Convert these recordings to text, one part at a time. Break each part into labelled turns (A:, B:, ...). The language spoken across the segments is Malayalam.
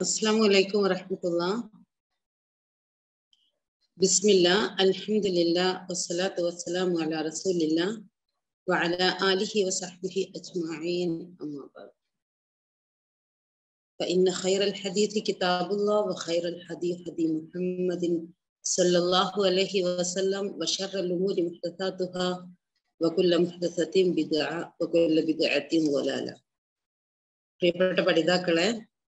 A: السلام عليكم ورحمة الله بسم الله الحمد لله والصلاة والسلام على رسول الله وعلى آله وصحبه أجمعين أما بعد فإن خير الحديث كتاب الله وخير الحديث هدي محمد صلى الله عليه وسلم وشر الأمور محدثاتها وكل محدثة بدعة وكل بدعة ضلالة പ്രിയപ്പെട്ട പഠിതാക്കളെ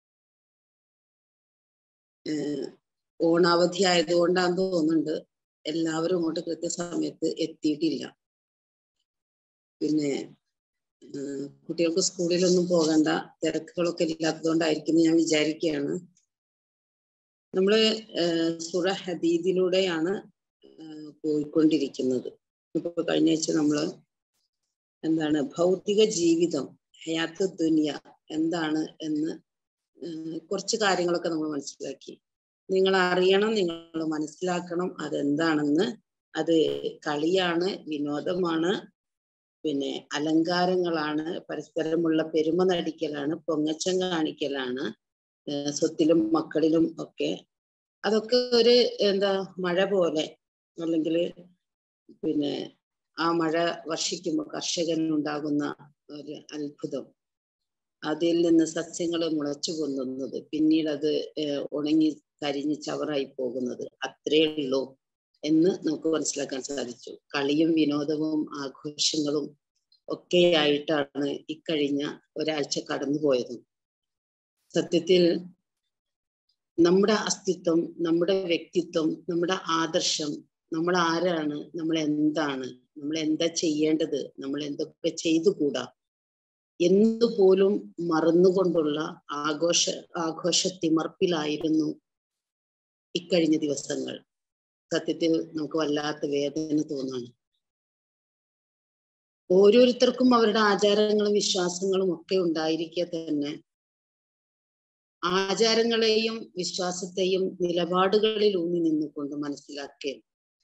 A: ഏഹ് ഓണാവധി ആയതുകൊണ്ടാന്ന് തോന്നുന്നുണ്ട് എല്ലാവരും ഇങ്ങോട്ട് കൃത്യസമയത്ത് എത്തിയിട്ടില്ല പിന്നെ ഏഹ് കുട്ടികൾക്ക് സ്കൂളിലൊന്നും പോകണ്ട തിരക്കുകളൊക്കെ ഇല്ലാത്തതുകൊണ്ടായിരിക്കും എന്ന് ഞാൻ വിചാരിക്കുകയാണ് നമ്മള് ഏഹ് സുറ ഹദീദിലൂടെയാണ് ഏഹ് പോയിക്കൊണ്ടിരിക്കുന്നത് ഇപ്പൊ കഴിഞ്ഞ ആഴ്ച നമ്മള് എന്താണ് ഭൗതിക ജീവിതം ഹയാത്ത് ദുനിയ എന്താണ് എന്ന് ഏഹ് കുറച്ച് കാര്യങ്ങളൊക്കെ നമ്മൾ മനസ്സിലാക്കി നിങ്ങൾ അറിയണം നിങ്ങൾ മനസ്സിലാക്കണം അതെന്താണെന്ന് അത് കളിയാണ് വിനോദമാണ് പിന്നെ അലങ്കാരങ്ങളാണ് പരസ്പരമുള്ള പെരുമ നടിക്കലാണ് പൊങ്ങച്ചം കാണിക്കലാണ് ഏഹ് സ്വത്തിലും മക്കളിലും ഒക്കെ അതൊക്കെ ഒരു എന്താ മഴ പോലെ അല്ലെങ്കിൽ പിന്നെ ആ മഴ വർഷിക്കുമ്പോൾ കർഷകനുണ്ടാകുന്ന ഒരു അത്ഭുതം അതിൽ നിന്ന് സസ്യങ്ങൾ മുളച്ചു പൊന്നുന്നത് പിന്നീട് അത് ഏഹ് ഉണങ്ങി കരിഞ്ഞ് ചവറായി പോകുന്നത് അത്രേ ഉള്ളൂ എന്ന് നമുക്ക് മനസ്സിലാക്കാൻ സാധിച്ചു കളിയും വിനോദവും ആഘോഷങ്ങളും ഒക്കെയായിട്ടാണ് ഇക്കഴിഞ്ഞ ഒരാഴ്ച കടന്നുപോയത് സത്യത്തിൽ നമ്മുടെ അസ്തിത്വം നമ്മുടെ വ്യക്തിത്വം നമ്മുടെ ആദർശം നമ്മൾ ആരാണ് നമ്മൾ എന്താണ് നമ്മൾ എന്താ ചെയ്യേണ്ടത് നമ്മൾ എന്തൊക്കെ ചെയ്തുകൂടാ എന്ന് പോലും മറന്നുകൊണ്ടുള്ള ആഘോഷ ആഘോഷത്തിമർപ്പിലായിരുന്നു ഇക്കഴിഞ്ഞ ദിവസങ്ങൾ സത്യത്തിൽ നമുക്ക് വല്ലാത്ത വേദന തോന്നാണ് ഓരോരുത്തർക്കും അവരുടെ ആചാരങ്ങളും വിശ്വാസങ്ങളും ഒക്കെ ഉണ്ടായിരിക്കെ തന്നെ ആചാരങ്ങളെയും വിശ്വാസത്തെയും നിലപാടുകളിൽ ഊന്നി നിന്നുകൊണ്ട് മനസ്സിലാക്കുക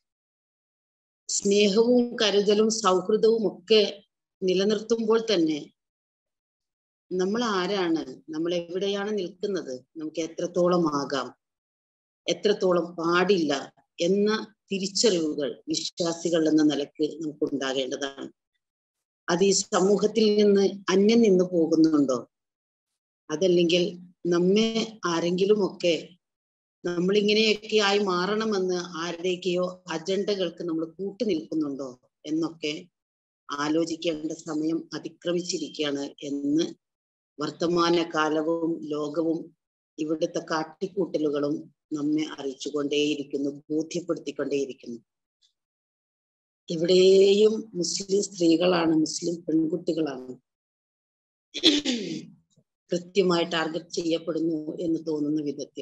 A: സ്നേഹവും കരുതലും സൗഹൃദവും ഒക്കെ നിലനിർത്തുമ്പോൾ തന്നെ നമ്മൾ ആരാണ് നമ്മൾ എവിടെയാണ് നിൽക്കുന്നത് നമുക്ക് എത്രത്തോളം ആകാം എത്രത്തോളം പാടില്ല എന്ന തിരിച്ചറിവുകൾ വിശ്വാസികൾ എന്ന നിലക്ക് നമുക്ക് ഉണ്ടാകേണ്ടതാണ് അത് ഈ സമൂഹത്തിൽ നിന്ന് അന്യം നിന്ന് പോകുന്നുണ്ടോ അതല്ലെങ്കിൽ നമ്മെ ആരെങ്കിലുമൊക്കെ നമ്മളിങ്ങനെയൊക്കെ ആയി മാറണമെന്ന് ആരുടെയൊക്കെയോ അജണ്ടകൾക്ക് നമ്മൾ കൂട്ടുനിൽക്കുന്നുണ്ടോ എന്നൊക്കെ ആലോചിക്കേണ്ട സമയം അതിക്രമിച്ചിരിക്കുകയാണ് എന്ന് വർത്തമാന കാലവും ലോകവും ഇവിടുത്തെ കാട്ടിക്കൂട്ടലുകളും നമ്മെ അറിയിച്ചുകൊണ്ടേയിരിക്കുന്നു ബോധ്യപ്പെടുത്തിക്കൊണ്ടേയിരിക്കുന്നു ഇവിടെയും മുസ്ലിം സ്ത്രീകളാണ് മുസ്ലിം പെൺകുട്ടികളാണ് കൃത്യമായി ടാർഗറ്റ് ചെയ്യപ്പെടുന്നു എന്ന് തോന്നുന്ന വിധത്തിൽ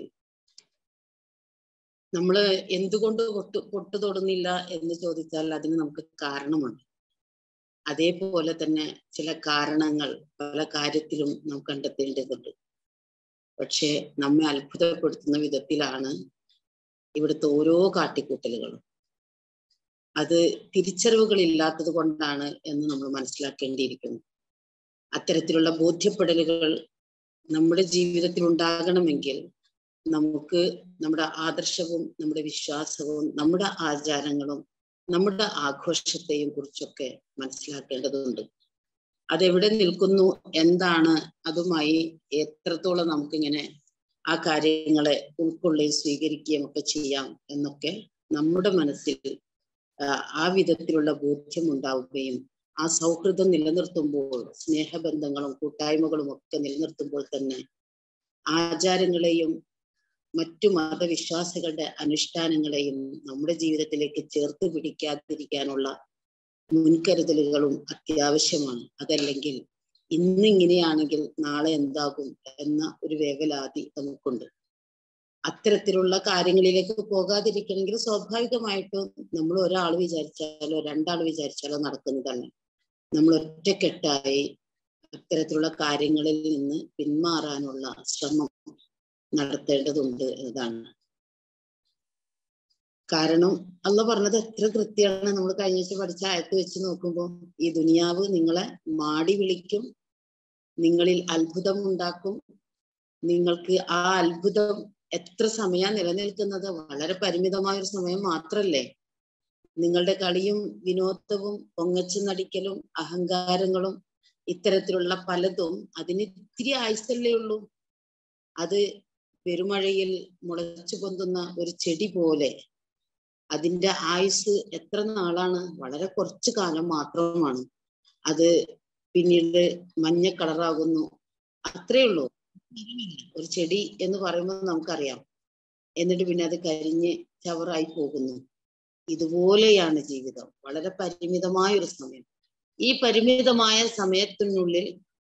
A: നമ്മൾ എന്തുകൊണ്ട് പൊട്ടു പൊട്ടു തൊടുന്നില്ല എന്ന് ചോദിച്ചാൽ അതിന് നമുക്ക് കാരണമുണ്ട് അതേപോലെ തന്നെ ചില കാരണങ്ങൾ പല കാര്യത്തിലും നാം കണ്ടെത്തേണ്ടതുണ്ട് പക്ഷെ നമ്മെ അത്ഭുതപ്പെടുത്തുന്ന വിധത്തിലാണ് ഇവിടുത്തെ ഓരോ കാട്ടിക്കൂട്ടലുകളും അത് തിരിച്ചറിവുകൾ ഇല്ലാത്തത് കൊണ്ടാണ് എന്ന് നമ്മൾ മനസ്സിലാക്കേണ്ടിയിരിക്കുന്നു അത്തരത്തിലുള്ള ബോധ്യപ്പെടലുകൾ നമ്മുടെ ജീവിതത്തിൽ ഉണ്ടാകണമെങ്കിൽ നമുക്ക് നമ്മുടെ ആദർശവും നമ്മുടെ വിശ്വാസവും നമ്മുടെ ആചാരങ്ങളും നമ്മുടെ ആഘോഷത്തെയും കുറിച്ചൊക്കെ മനസ്സിലാക്കേണ്ടതുണ്ട് അതെവിടെ നിൽക്കുന്നു എന്താണ് അതുമായി എത്രത്തോളം നമുക്കിങ്ങനെ ആ കാര്യങ്ങളെ ഉൾക്കൊള്ളുകയും സ്വീകരിക്കുകയും ഒക്കെ ചെയ്യാം എന്നൊക്കെ നമ്മുടെ മനസ്സിൽ ആ വിധത്തിലുള്ള ബോധ്യം ഉണ്ടാവുകയും ആ സൗഹൃദം നിലനിർത്തുമ്പോൾ സ്നേഹബന്ധങ്ങളും കൂട്ടായ്മകളും ഒക്കെ നിലനിർത്തുമ്പോൾ തന്നെ ആചാരങ്ങളെയും മറ്റു മതവിശ്വാസികളുടെ അനുഷ്ഠാനങ്ങളെയും നമ്മുടെ ജീവിതത്തിലേക്ക് ചേർത്ത് പിടിക്കാതിരിക്കാനുള്ള മുൻകരുതലുകളും അത്യാവശ്യമാണ് അതല്ലെങ്കിൽ ഇന്നിങ്ങനെയാണെങ്കിൽ നാളെ എന്താകും എന്ന ഒരു വേവലാതി നമുക്കുണ്ട് അത്തരത്തിലുള്ള കാര്യങ്ങളിലേക്ക് പോകാതിരിക്കണമെങ്കിൽ സ്വാഭാവികമായിട്ടും നമ്മൾ ഒരാൾ വിചാരിച്ചാലോ രണ്ടാൾ വിചാരിച്ചാലോ നടക്കുന്നതല്ല നമ്മൾ ഒറ്റക്കെട്ടായി അത്തരത്തിലുള്ള കാര്യങ്ങളിൽ നിന്ന് പിന്മാറാനുള്ള ശ്രമം നടത്തേണ്ടതുണ്ട് എന്നതാണ് കാരണം അല്ല പറഞ്ഞത് എത്ര കൃത്യമാണ് നമ്മൾ കഴിഞ്ഞ ആഴ്ച പഠിച്ച ആയത്ത് വെച്ച് നോക്കുമ്പോൾ ഈ ദുനിയാവ് നിങ്ങളെ മാടി വിളിക്കും നിങ്ങളിൽ അത്ഭുതം ഉണ്ടാക്കും നിങ്ങൾക്ക് ആ അത്ഭുതം എത്ര സമയം നിലനിൽക്കുന്നത് വളരെ പരിമിതമായ ഒരു സമയം മാത്രല്ലേ നിങ്ങളുടെ കളിയും വിനോദവും പൊങ്ങച്ചു നടിക്കലും അഹങ്കാരങ്ങളും ഇത്തരത്തിലുള്ള പലതും അതിന് ഇത്തിരി ആയുസല്ലേ ഉള്ളൂ അത് പെരുമഴയിൽ മുളച്ചു പൊന്തുന്ന ഒരു ചെടി പോലെ അതിന്റെ ആയുസ് എത്ര നാളാണ് വളരെ കുറച്ചു കാലം മാത്രമാണ് അത് പിന്നീട് മഞ്ഞ കളറാകുന്നു അത്രേ ഉള്ളൂ ഒരു ചെടി എന്ന് പറയുമ്പോൾ നമുക്കറിയാം എന്നിട്ട് പിന്നെ അത് കരിഞ്ഞ് ചവറായി പോകുന്നു ഇതുപോലെയാണ് ജീവിതം വളരെ പരിമിതമായ ഒരു സമയം ഈ പരിമിതമായ സമയത്തിനുള്ളിൽ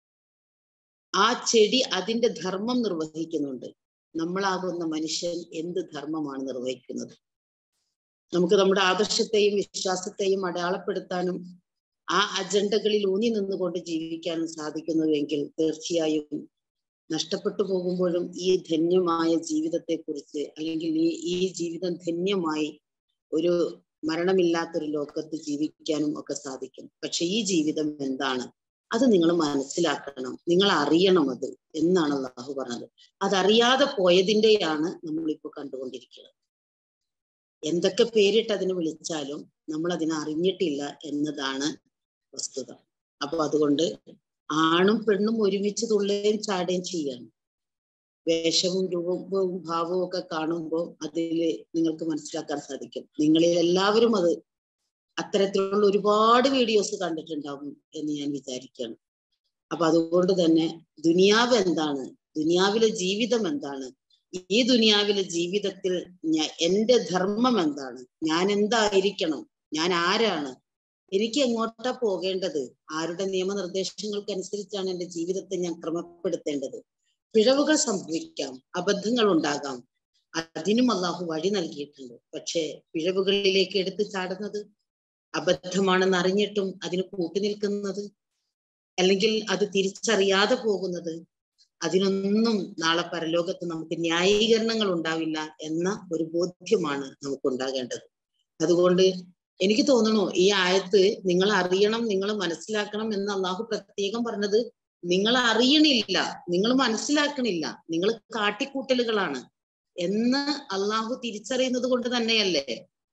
A: ആ ചെടി അതിന്റെ ധർമ്മം നിർവഹിക്കുന്നുണ്ട് നമ്മളാകുന്ന മനുഷ്യൻ എന്ത് ധർമ്മമാണ് നിർവഹിക്കുന്നത് നമുക്ക് നമ്മുടെ ആദർശത്തെയും വിശ്വാസത്തെയും അടയാളപ്പെടുത്താനും ആ അജണ്ടകളിൽ ഊന്നി നിന്നുകൊണ്ട് ജീവിക്കാനും സാധിക്കുന്നുവെങ്കിൽ തീർച്ചയായും നഷ്ടപ്പെട്ടു പോകുമ്പോഴും ഈ ധന്യമായ ജീവിതത്തെ കുറിച്ച് അല്ലെങ്കിൽ ഈ ഈ ജീവിതം ധന്യമായി ഒരു മരണമില്ലാത്തൊരു ലോകത്ത് ജീവിക്കാനും ഒക്കെ സാധിക്കും പക്ഷെ ഈ ജീവിതം എന്താണ് അത് നിങ്ങൾ മനസ്സിലാക്കണം നിങ്ങൾ അറിയണം അത് എന്നാണ് അള്ളാഹു പറഞ്ഞത് അതറിയാതെ പോയതിന്റെയാണ് നമ്മളിപ്പോ കണ്ടുകൊണ്ടിരിക്കുന്നത് എന്തൊക്കെ പേരിട്ട് അതിന് വിളിച്ചാലും നമ്മൾ അതിനെ അറിഞ്ഞിട്ടില്ല എന്നതാണ് വസ്തുത അപ്പൊ അതുകൊണ്ട് ആണും പെണ്ണും ഒരുമിച്ച് തുള്ളുകയും ചാടുകയും ചെയ്യാണ് വേഷവും രൂപവും ഭാവവും ഒക്കെ കാണുമ്പോൾ അതിൽ നിങ്ങൾക്ക് മനസ്സിലാക്കാൻ സാധിക്കും നിങ്ങളിൽ എല്ലാവരും അത് അത്തരത്തിലുള്ള ഒരുപാട് വീഡിയോസ് കണ്ടിട്ടുണ്ടാകും എന്ന് ഞാൻ വിചാരിക്കുകയാണ് അപ്പൊ അതുകൊണ്ട് തന്നെ ദുനിയാവ് എന്താണ് ദുനിയാവിലെ ജീവിതം എന്താണ് ഈ ദുനിയാവിലെ ജീവിതത്തിൽ ഞാൻ എന്റെ ധർമ്മം എന്താണ് ഞാൻ എന്തായിരിക്കണം ഞാൻ ആരാണ് എനിക്ക് എങ്ങോട്ടാ പോകേണ്ടത് ആരുടെ നിയമനിർദ്ദേശങ്ങൾക്കനുസരിച്ചാണ് എന്റെ ജീവിതത്തെ ഞാൻ ക്രമപ്പെടുത്തേണ്ടത് പിഴവുകൾ സംഭവിക്കാം അബദ്ധങ്ങൾ ഉണ്ടാകാം അതിനും അള്ളാഹു വഴി നൽകിയിട്ടുണ്ട് പക്ഷേ പിഴവുകളിലേക്ക് എടുത്തു ചാടുന്നത് അബദ്ധമാണെന്ന് അറിഞ്ഞിട്ടും അതിന് കൂട്ടുനിൽക്കുന്നത് അല്ലെങ്കിൽ അത് തിരിച്ചറിയാതെ പോകുന്നത് അതിനൊന്നും നാളെ പരലോകത്ത് നമുക്ക് ന്യായീകരണങ്ങൾ ഉണ്ടാവില്ല എന്ന ഒരു ബോധ്യമാണ് നമുക്ക് ഉണ്ടാകേണ്ടത് അതുകൊണ്ട് എനിക്ക് തോന്നുന്നു ഈ ആയത്ത് നിങ്ങൾ അറിയണം നിങ്ങൾ മനസ്സിലാക്കണം എന്ന് അള്ളാഹു പ്രത്യേകം പറഞ്ഞത് നിങ്ങൾ അറിയണില്ല നിങ്ങൾ മനസ്സിലാക്കണില്ല നിങ്ങൾ കാട്ടിക്കൂട്ടലുകളാണ് എന്ന് അള്ളാഹു തിരിച്ചറിയുന്നത് കൊണ്ട് തന്നെയല്ലേ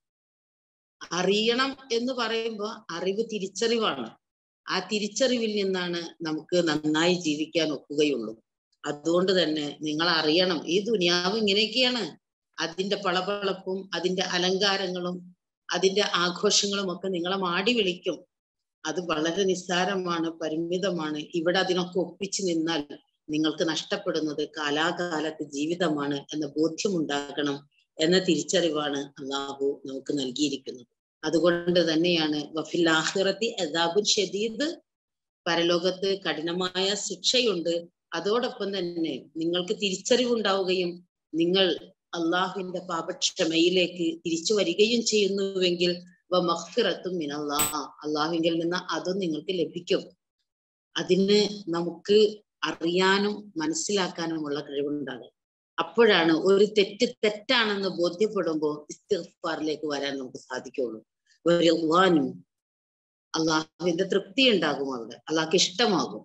A: അറിയണം എന്ന് പറയുമ്പോൾ അറിവ് തിരിച്ചറിവാണ് ആ തിരിച്ചറിവിൽ നിന്നാണ് നമുക്ക് നന്നായി ജീവിക്കാൻ ഒക്കുകയുള്ളൂ അതുകൊണ്ട് തന്നെ നിങ്ങൾ അറിയണം ഈ ദുനിയാവ് ഇങ്ങനെയൊക്കെയാണ് അതിന്റെ പളപളപ്പും അതിന്റെ അലങ്കാരങ്ങളും അതിന്റെ ആഘോഷങ്ങളും ഒക്കെ നിങ്ങളെ മാടി വിളിക്കും അത് വളരെ നിസ്സാരമാണ് പരിമിതമാണ് ഇവിടെ അതിനൊക്കെ ഒപ്പിച്ചു നിന്നാൽ നിങ്ങൾക്ക് നഷ്ടപ്പെടുന്നത് കാലാകാലത്ത് ജീവിതമാണ് എന്ന ബോധ്യമുണ്ടാകണം എന്ന തിരിച്ചറിവാണ് അള്ളാഹു നമുക്ക് നൽകിയിരിക്കുന്നത് അതുകൊണ്ട് തന്നെയാണ് വഫിൽ ആഹിറത്തി അദാബുൻ ഷദീദ് പരലോകത്ത് കഠിനമായ ശിക്ഷയുണ്ട് അതോടൊപ്പം തന്നെ നിങ്ങൾക്ക് തിരിച്ചറിവുണ്ടാവുകയും നിങ്ങൾ അള്ളാഹുവിന്റെ പാപക്ഷമയിലേക്ക് തിരിച്ചു വരികയും ചെയ്യുന്നുവെങ്കിൽ മഹ്ഫിറത്തും മിനല്ലാ അള്ളാഹുവിങ്കിൽ നിന്ന് അതും നിങ്ങൾക്ക് ലഭിക്കും അതിന് നമുക്ക് അറിയാനും മനസ്സിലാക്കാനുമുള്ള കഴിവുണ്ടാകും അപ്പോഴാണ് ഒരു തെറ്റ് തെറ്റാണെന്ന് ബോധ്യപ്പെടുമ്പോൾ ഇസ്തിഫാറിലേക്ക് വരാൻ നമുക്ക് സാധിക്കുള്ളൂ ഒരു വാനും അള്ളാഹുവിന്റെ തൃപ്തി ഉണ്ടാകും അവിടെ അള്ളാഹ്ക്ക് ഇഷ്ടമാകും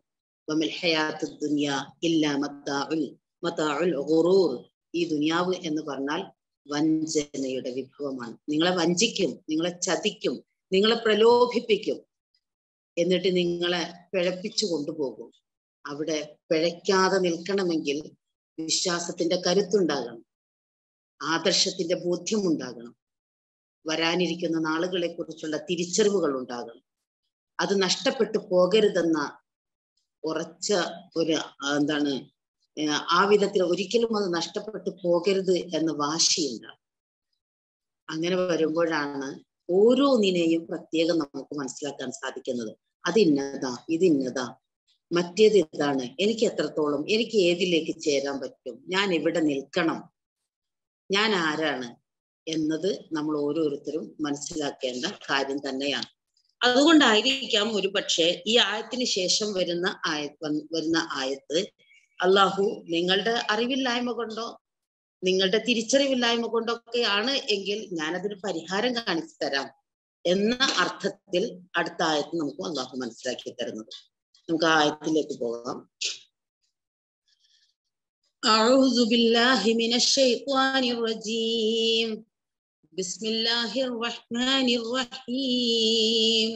A: ഈ ദുനിയാവ് എന്ന് പറഞ്ഞാൽ വഞ്ചനയുടെ വിഭവമാണ് നിങ്ങളെ വഞ്ചിക്കും നിങ്ങളെ ചതിക്കും നിങ്ങളെ പ്രലോഭിപ്പിക്കും എന്നിട്ട് നിങ്ങളെ പിഴപ്പിച്ചു കൊണ്ടുപോകും അവിടെ പിഴയ്ക്കാതെ നിൽക്കണമെങ്കിൽ വിശ്വാസത്തിന്റെ കരുത്തുണ്ടാകണം ആദർശത്തിന്റെ ബോധ്യമുണ്ടാകണം വരാനിരിക്കുന്ന നാളുകളെ കുറിച്ചുള്ള തിരിച്ചറിവുകൾ ഉണ്ടാകണം അത് നഷ്ടപ്പെട്ടു പോകരുതെന്ന ഉറച്ച ഒരു എന്താണ് ആ വിധത്തിൽ ഒരിക്കലും അത് നഷ്ടപ്പെട്ടു പോകരുത് എന്ന വാശിയുണ്ടാകും അങ്ങനെ വരുമ്പോഴാണ് ഓരോന്നിനെയും പ്രത്യേകം നമുക്ക് മനസ്സിലാക്കാൻ സാധിക്കുന്നത് അത് ഇന്നതാ ഇത് ഇന്നതാ മറ്റേത് ഇതാണ് എനിക്ക് എത്രത്തോളം എനിക്ക് ഏതിലേക്ക് ചേരാൻ പറ്റും ഞാൻ എവിടെ നിൽക്കണം ഞാൻ ആരാണ് എന്നത് നമ്മൾ ഓരോരുത്തരും മനസ്സിലാക്കേണ്ട കാര്യം തന്നെയാണ് അതുകൊണ്ടായിരിക്കാം ഒരു പക്ഷേ ഈ ആയത്തിന് ശേഷം വരുന്ന ആയ വരുന്ന ആയത്ത് അള്ളാഹു നിങ്ങളുടെ അറിവില്ലായ്മ കൊണ്ടോ നിങ്ങളുടെ തിരിച്ചറിവില്ലായ്മ കൊണ്ടൊക്കെയാണ് എങ്കിൽ ഞാനതിന് പരിഹാരം കാണിച്ചു തരാം എന്ന അർത്ഥത്തിൽ അടുത്ത ആയത്ത് നമുക്ക് അള്ളാഹു മനസ്സിലാക്കി തരുന്നത് നമുക്ക് ആ ആയത്തിലേക്ക് പോകാം أعوذ بالله من الشيطان الرجيم بسم الله الرحمن الرحيم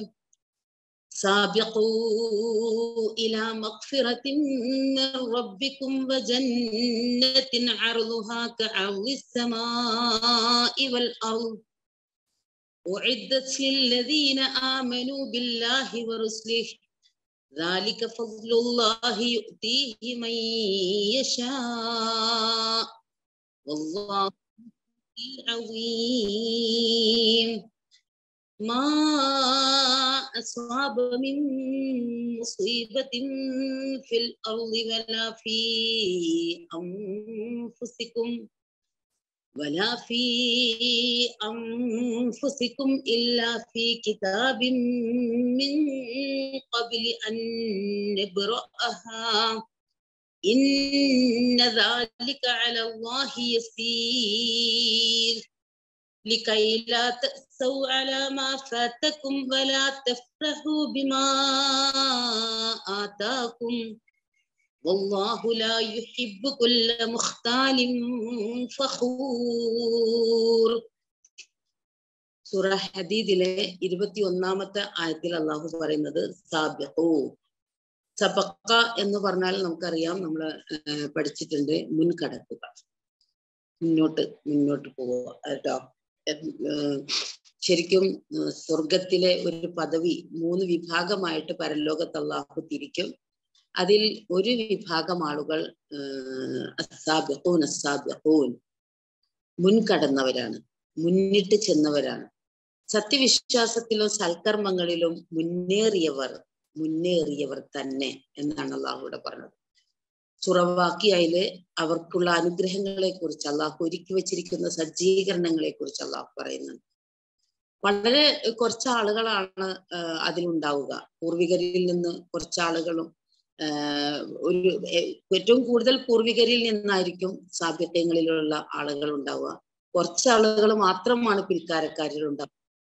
A: سابقوا إلى مغفرة من ربكم وجنة عرضها كعرض السماء والأرض أعدت للذين آمنوا بالله ورسله ذلك فضل الله يؤتيه من يشاء والله العظيم ما أصاب من مصيبة في الأرض ولا في أنفسكم ولا في أنفسكم إلا في كتاب من قبل أن نبرأها إن ذلك على الله يسير لكي لا تأسوا على ما فاتكم ولا تفرحوا بما آتاكم والله لا يحب كل مختال فخور സൂറ ഹദീദിലെ ഇരുപത്തി ഒന്നാമത്തെ ആയത്തിൽ അള്ളാഹു പറയുന്നത് സാബിഖു സബക്ക എന്ന് പറഞ്ഞാൽ നമുക്കറിയാം നമ്മൾ പഠിച്ചിട്ടുണ്ട് മുൻകടക്കുക മുന്നോട്ട് മുന്നോട്ട് പോവുക കേട്ടോ ശരിക്കും സ്വർഗത്തിലെ ഒരു പദവി മൂന്ന് വിഭാഗമായിട്ട് പരലോകത്ത് അള്ളാഹു തിരിക്കും അതിൽ ഒരു വിഭാഗം ആളുകൾ അസാബിഖൂൻ അസാബിഖൂൻ മുൻകടന്നവരാണ് മുന്നിട്ട് ചെന്നവരാണ് സത്യവിശ്വാസത്തിലും സൽക്കർമ്മങ്ങളിലും മുന്നേറിയവർ മുന്നേറിയവർ തന്നെ എന്നാണ് അള്ളാഹുവിടെ പറഞ്ഞത് സുറവാക്കിയയില് അവർക്കുള്ള അനുഗ്രഹങ്ങളെ കുറിച്ച് അള്ളാഹു ഒരുക്കി വെച്ചിരിക്കുന്ന സജ്ജീകരണങ്ങളെ കുറിച്ച് അള്ളാഹു പറയുന്നുണ്ട് വളരെ കുറച്ച് ആളുകളാണ് അതിലുണ്ടാവുക പൂർവികരിൽ നിന്ന് കുറച്ചാളുകളും ഒരു ഏറ്റവും കൂടുതൽ പൂർവികരിൽ നിന്നായിരിക്കും സാധ്യതകളിലുള്ള ആളുകൾ ഉണ്ടാവുക കുറച്ച് ആളുകൾ മാത്രമാണ് പിൽക്കാരക്കാരിൽ ഉണ്ടാവുക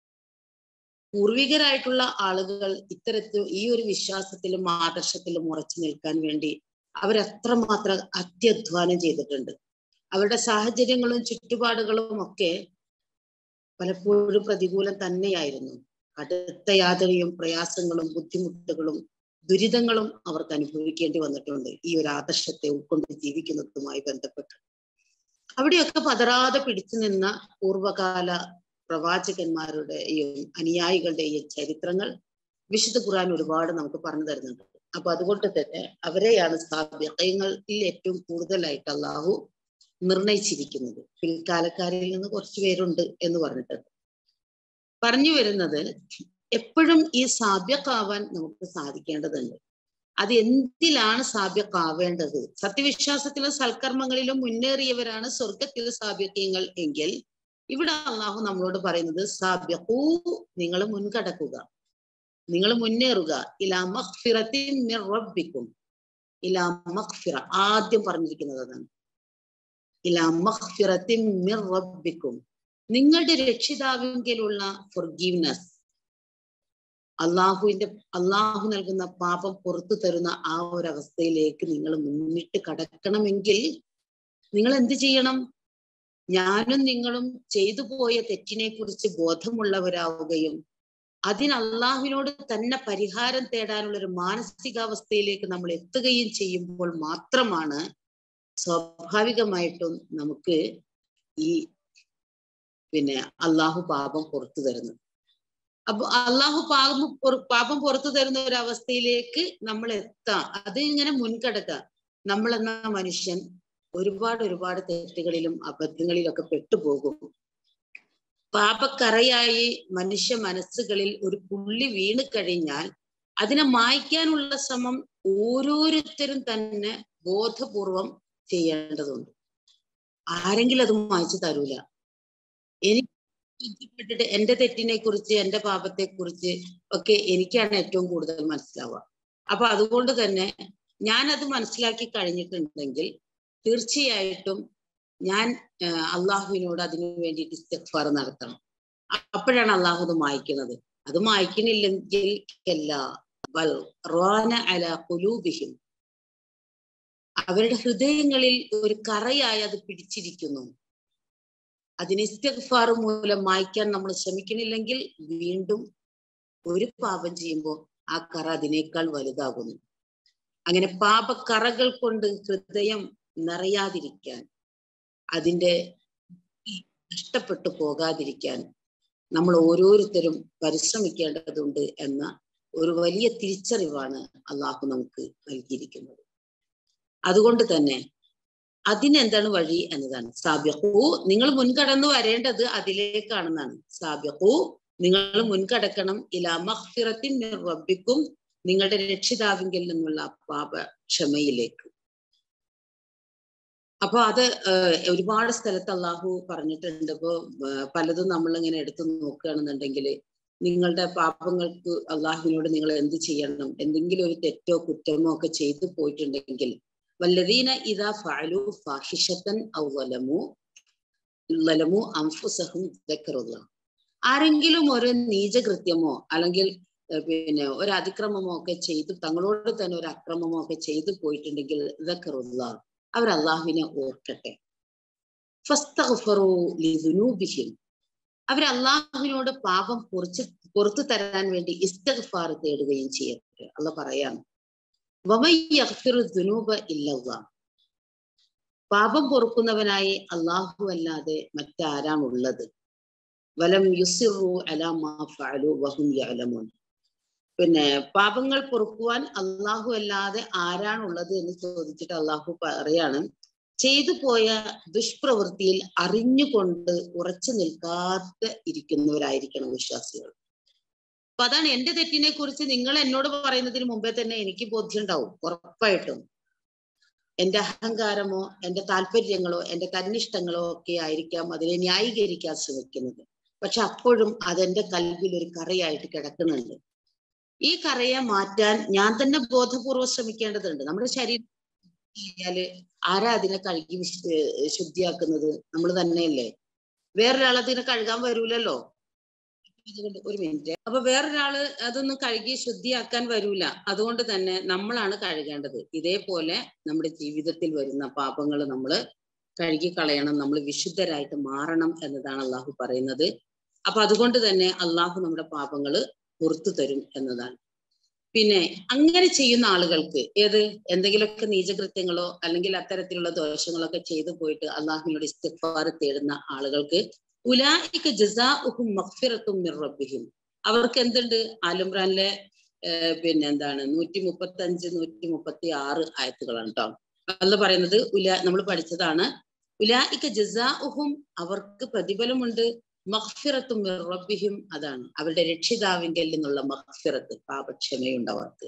A: പൂർവികരായിട്ടുള്ള ആളുകൾ ഇത്തരത്തിൽ ഈ ഒരു വിശ്വാസത്തിലും ആദർശത്തിലും ഉറച്ചു നിൽക്കാൻ വേണ്ടി അവരത്രമാത്രം അത്യധ്വാനം ചെയ്തിട്ടുണ്ട് അവരുടെ സാഹചര്യങ്ങളും ചുറ്റുപാടുകളും ഒക്കെ പലപ്പോഴും പ്രതികൂലം തന്നെയായിരുന്നു കടുത്ത യാതനയും പ്രയാസങ്ങളും ബുദ്ധിമുട്ടുകളും ദുരിതങ്ങളും അവർക്ക് അനുഭവിക്കേണ്ടി വന്നിട്ടുണ്ട് ഈ ഒരു ആദർശത്തെ ഉൾക്കൊണ്ട് ജീവിക്കുന്നതുമായി ബന്ധപ്പെട്ട് അവിടെയൊക്കെ പതറാതെ പിടിച്ചു നിന്ന പൂർവകാല പ്രവാചകന്മാരുടെയും അനുയായികളുടെയും ചരിത്രങ്ങൾ വിശുദ്ധ ഖുർആൻ ഒരുപാട് നമുക്ക് പറഞ്ഞു തരുന്നുണ്ട് അപ്പൊ അതുകൊണ്ട് തന്നെ അവരെയാണ് സാധ്യതകളിൽ ഏറ്റവും കൂടുതലായിട്ട് അള്ളാഹു നിർണയിച്ചിരിക്കുന്നത് പിൽക്കാലക്കാരിൽ നിന്ന് കുറച്ചു പേരുണ്ട് എന്ന് പറഞ്ഞിട്ടുണ്ട് പറഞ്ഞു വരുന്നത് എപ്പോഴും ഈ സാധ്യക്കാവാൻ നമുക്ക് സാധിക്കേണ്ടതുണ്ട് അത് എന്തിലാണ് സാധ്യക്കാവേണ്ടത് സത്യവിശ്വാസത്തിലും സൽക്കർമ്മങ്ങളിലും മുന്നേറിയവരാണ് സ്വർഗത്തിൽ സാധ്യത്യങ്ങൾ എങ്കിൽ ഇവിടെ അള്ളാഹു നമ്മളോട് പറയുന്നത് സാബ്യഹൂ നിങ്ങൾ മുൻകടക്കുക നിങ്ങൾ മുന്നേറുക ഇലാ മഖ്ഫിറത്തിൻ മിർ റബ്ബിക്കും ഇലാ മഖ്ഫിറ ആദ്യം പറഞ്ഞിരിക്കുന്നത് അതാണ് ഇലാ മഖ്ഫിറത്തിൻ മിർ റബ്ബിക്കും നിങ്ങളുടെ രക്ഷിതാവിങ്കലുള്ള ഫൊർഗീവ്നെസ് അള്ളാഹുവിന്റെ അള്ളാഹു നൽകുന്ന പാപം പുറത്തു തരുന്ന ആ ഒരു അവസ്ഥയിലേക്ക് നിങ്ങൾ മുന്നിട്ട് കടക്കണമെങ്കിൽ നിങ്ങൾ എന്ത് ചെയ്യണം ഞാനും നിങ്ങളും ചെയ്തു പോയ തെറ്റിനെ കുറിച്ച് ബോധമുള്ളവരാവുകയും അതിന് അള്ളാഹുവിനോട് തന്നെ പരിഹാരം തേടാനുള്ള ഒരു മാനസികാവസ്ഥയിലേക്ക് നമ്മൾ എത്തുകയും ചെയ്യുമ്പോൾ മാത്രമാണ് സ്വാഭാവികമായിട്ടും നമുക്ക് ഈ പിന്നെ അള്ളാഹു പാപം പുറത്തു തരുന്നത് അപ്പൊ അള്ളാഹു പാപം പാപം പുറത്തു തരുന്ന ഒരു അവസ്ഥയിലേക്ക് നമ്മൾ എത്താം അത് ഇങ്ങനെ മുൻകടക്കാം നമ്മൾ എന്ന മനുഷ്യൻ ഒരുപാട് ഒരുപാട് തെറ്റുകളിലും അബദ്ധങ്ങളിലൊക്കെ പെട്ടുപോകും പാപക്കറയായി മനുഷ്യ മനസ്സുകളിൽ ഒരു പുള്ളി വീണ് കഴിഞ്ഞാൽ അതിനെ മായ്ക്കാനുള്ള ശ്രമം ഓരോരുത്തരും തന്നെ ബോധപൂർവം ചെയ്യേണ്ടതുണ്ട് ആരെങ്കിലും അത് മായ്ച്ചു തരൂല എനിക്ക് ബന്ധപ്പെട്ടിട്ട് എന്റെ തെറ്റിനെ കുറിച്ച് എന്റെ പാപത്തെ കുറിച്ച് ഒക്കെ എനിക്കാണ് ഏറ്റവും കൂടുതൽ മനസ്സിലാവുക അപ്പൊ അതുകൊണ്ട് തന്നെ ഞാൻ അത് മനസ്സിലാക്കി കഴിഞ്ഞിട്ടുണ്ടെങ്കിൽ തീർച്ചയായിട്ടും ഞാൻ അള്ളാഹുവിനോട് അതിനു വേണ്ടിയിട്ട് ഇസ്തഫാർ നടത്തണം അപ്പോഴാണ് അള്ളാഹു അത് മായ്ക്കുന്നത് അത് മായ്ക്കണില്ലെങ്കിൽ അല കുലൂബിഹിം അവരുടെ ഹൃദയങ്ങളിൽ ഒരു കറയായി അത് പിടിച്ചിരിക്കുന്നു അതിന് ഇസ്തിഗ്ഫാർ മൂലം മായ്ക്കാൻ നമ്മൾ ശ്രമിക്കണില്ലെങ്കിൽ വീണ്ടും ഒരു പാപം ചെയ്യുമ്പോൾ ആ കറ അതിനേക്കാൾ വലുതാകുന്നു അങ്ങനെ പാപക്കറകൾ കൊണ്ട് ഹൃദയം നിറയാതിരിക്കാൻ അതിൻ്റെ നഷ്ടപ്പെട്ടു പോകാതിരിക്കാൻ നമ്മൾ ഓരോരുത്തരും പരിശ്രമിക്കേണ്ടതുണ്ട് എന്ന ഒരു വലിയ തിരിച്ചറിവാണ് അള്ളാഹു നമുക്ക് നൽകിയിരിക്കുന്നത് അതുകൊണ്ട് തന്നെ അതിനെന്താണ് വഴി എന്നതാണ് സാബ്യഹു നിങ്ങൾ മുൻകടന്നു വരേണ്ടത് അതിലേക്കാണെന്നാണ് സാബ്യഹു നിങ്ങൾ മുൻകടക്കണം ഇലാ മഹ്ഫിറത്തിൻ റബ്ബിക്കും നിങ്ങളുടെ രക്ഷിതാവിങ്കിൽ നിന്നുള്ള പാപ ക്ഷമയിലേക്ക് അപ്പൊ അത് ഒരുപാട് സ്ഥലത്ത് അള്ളാഹു പറഞ്ഞിട്ടുണ്ട് ഇപ്പോ പലതും നമ്മൾ ഇങ്ങനെ എടുത്തു നോക്കുകയാണെന്നുണ്ടെങ്കിൽ നിങ്ങളുടെ പാപങ്ങൾക്ക് അള്ളാഹുവിനോട് നിങ്ങൾ എന്ത് ചെയ്യണം എന്തെങ്കിലും ഒരു തെറ്റോ കുറ്റമോ ഒക്കെ ചെയ്തു പോയിട്ടുണ്ടെങ്കിൽ വല്ലദീന ഇതാ ഫാലു ഫാഹിഷത്തൻ ഔവലമു ലലമു അംഫുസഹും ദക്കറുള്ള ആരെങ്കിലും ഒരു നീചകൃത്യമോ അല്ലെങ്കിൽ പിന്നെ ഒരു അതിക്രമമോ ഒക്കെ ചെയ്തു തങ്ങളോട് തന്നെ ഒരു അക്രമമോ ഒക്കെ ചെയ്തു പോയിട്ടുണ്ടെങ്കിൽ ദക്കറുള്ള അവർ അള്ളാഹുവിനെ ഓർക്കട്ടെ അവർ അള്ളാഹുവിനോട് പാപം കുറിച്ച് പുറത്തു തരാൻ വേണ്ടി ഇസ്തഗ്ഫാർ തേടുകയും ചെയ്യട്ടെ അള്ള പറയാണ് പാപം പൊറുക്കുന്നവനായി അള്ളാഹു അല്ലാതെ മറ്റാരാണുള്ളത് വലം യുസിറു അലാമാ ഫഅലു വഹും യഅലമുൻ പിന്നെ പാപങ്ങൾ പൊറുക്കുവാൻ അള്ളാഹു അല്ലാതെ ആരാണുള്ളത് എന്ന് ചോദിച്ചിട്ട് അള്ളാഹു പറയാണ് ചെയ്തു പോയ ദുഷ്പ്രവൃത്തിയിൽ അറിഞ്ഞുകൊണ്ട് ഉറച്ചു നിൽക്കാത്ത ഇരിക്കുന്നവരായിരിക്കണം വിശ്വാസികൾ അപ്പൊ അതാണ് എന്റെ തെറ്റിനെ കുറിച്ച് നിങ്ങൾ എന്നോട് പറയുന്നതിന് മുമ്പേ തന്നെ എനിക്ക് ബോധ്യമുണ്ടാവും ഉറപ്പായിട്ടും എന്റെ അഹങ്കാരമോ എന്റെ താല്പര്യങ്ങളോ എന്റെ തന്നിഷ്ടങ്ങളോ ഒക്കെ ആയിരിക്കാം അതിനെ ന്യായീകരിക്കാൻ ശ്രമിക്കുന്നത് പക്ഷെ അപ്പോഴും അതെന്റെ കൽവിൽ ഒരു കറയായിട്ട് കിടക്കുന്നുണ്ട് ഈ കറയെ മാറ്റാൻ ഞാൻ തന്നെ ബോധപൂർവ്വം ശ്രമിക്കേണ്ടതുണ്ട് നമ്മുടെ ശരീരം കഴിഞ്ഞാല് ആരാ അതിനെ കഴുകി ശുദ്ധിയാക്കുന്നത് നമ്മൾ തന്നെയല്ലേ വേറൊരാൾ അതിനെ കഴുകാൻ വരൂലല്ലോ ഒരു മിനിറ്റ് അപ്പൊ വേറൊരാള് അതൊന്നും കഴുകി ശുദ്ധിയാക്കാൻ വരൂല അതുകൊണ്ട് തന്നെ നമ്മളാണ് കഴുകേണ്ടത് ഇതേപോലെ നമ്മുടെ ജീവിതത്തിൽ വരുന്ന പാപങ്ങൾ നമ്മൾ കഴുകി കളയണം നമ്മൾ വിശുദ്ധരായിട്ട് മാറണം എന്നതാണ് അള്ളാഹു പറയുന്നത് അപ്പൊ അതുകൊണ്ട് തന്നെ അള്ളാഹു നമ്മുടെ പാപങ്ങള് പുറത്തു തരും എന്നതാണ് പിന്നെ അങ്ങനെ ചെയ്യുന്ന ആളുകൾക്ക് ഏത് എന്തെങ്കിലുമൊക്കെ നീചകൃത്യങ്ങളോ അല്ലെങ്കിൽ അത്തരത്തിലുള്ള ദോഷങ്ങളൊക്കെ ചെയ്തു പോയിട്ട് അള്ളാഹുവിനോട് ഇസ്തിഫാർ തേടുന്ന ആളുകൾക്ക് ഉലായിക്ക് ജസാഉഹും മഗ്ഫിറത്തും മിർ റബ്ബിഹിം അവർക്ക് എന്തുണ്ട് ആലുംറാനിലെ പിന്നെ എന്താണ് നൂറ്റി മുപ്പത്തി അഞ്ച് നൂറ്റി മുപ്പത്തി ആറ് ആയത്തുകളാണ് കേട്ടോ അല്ല പറയുന്നത് ഉല നമ്മൾ പഠിച്ചതാണ് ഉലായിക്ക് ജസാഉഹും അവർക്ക് പ്രതിഫലമുണ്ട് മഹ്ഫിറത്തും റബ്ബിഹിം അതാണ് അവരുടെ രക്ഷിതാവിങ്കൽ നിന്നുള്ള മഹ്ഫിറത്ത് പാപക്ഷമയുണ്ട് അവർക്ക്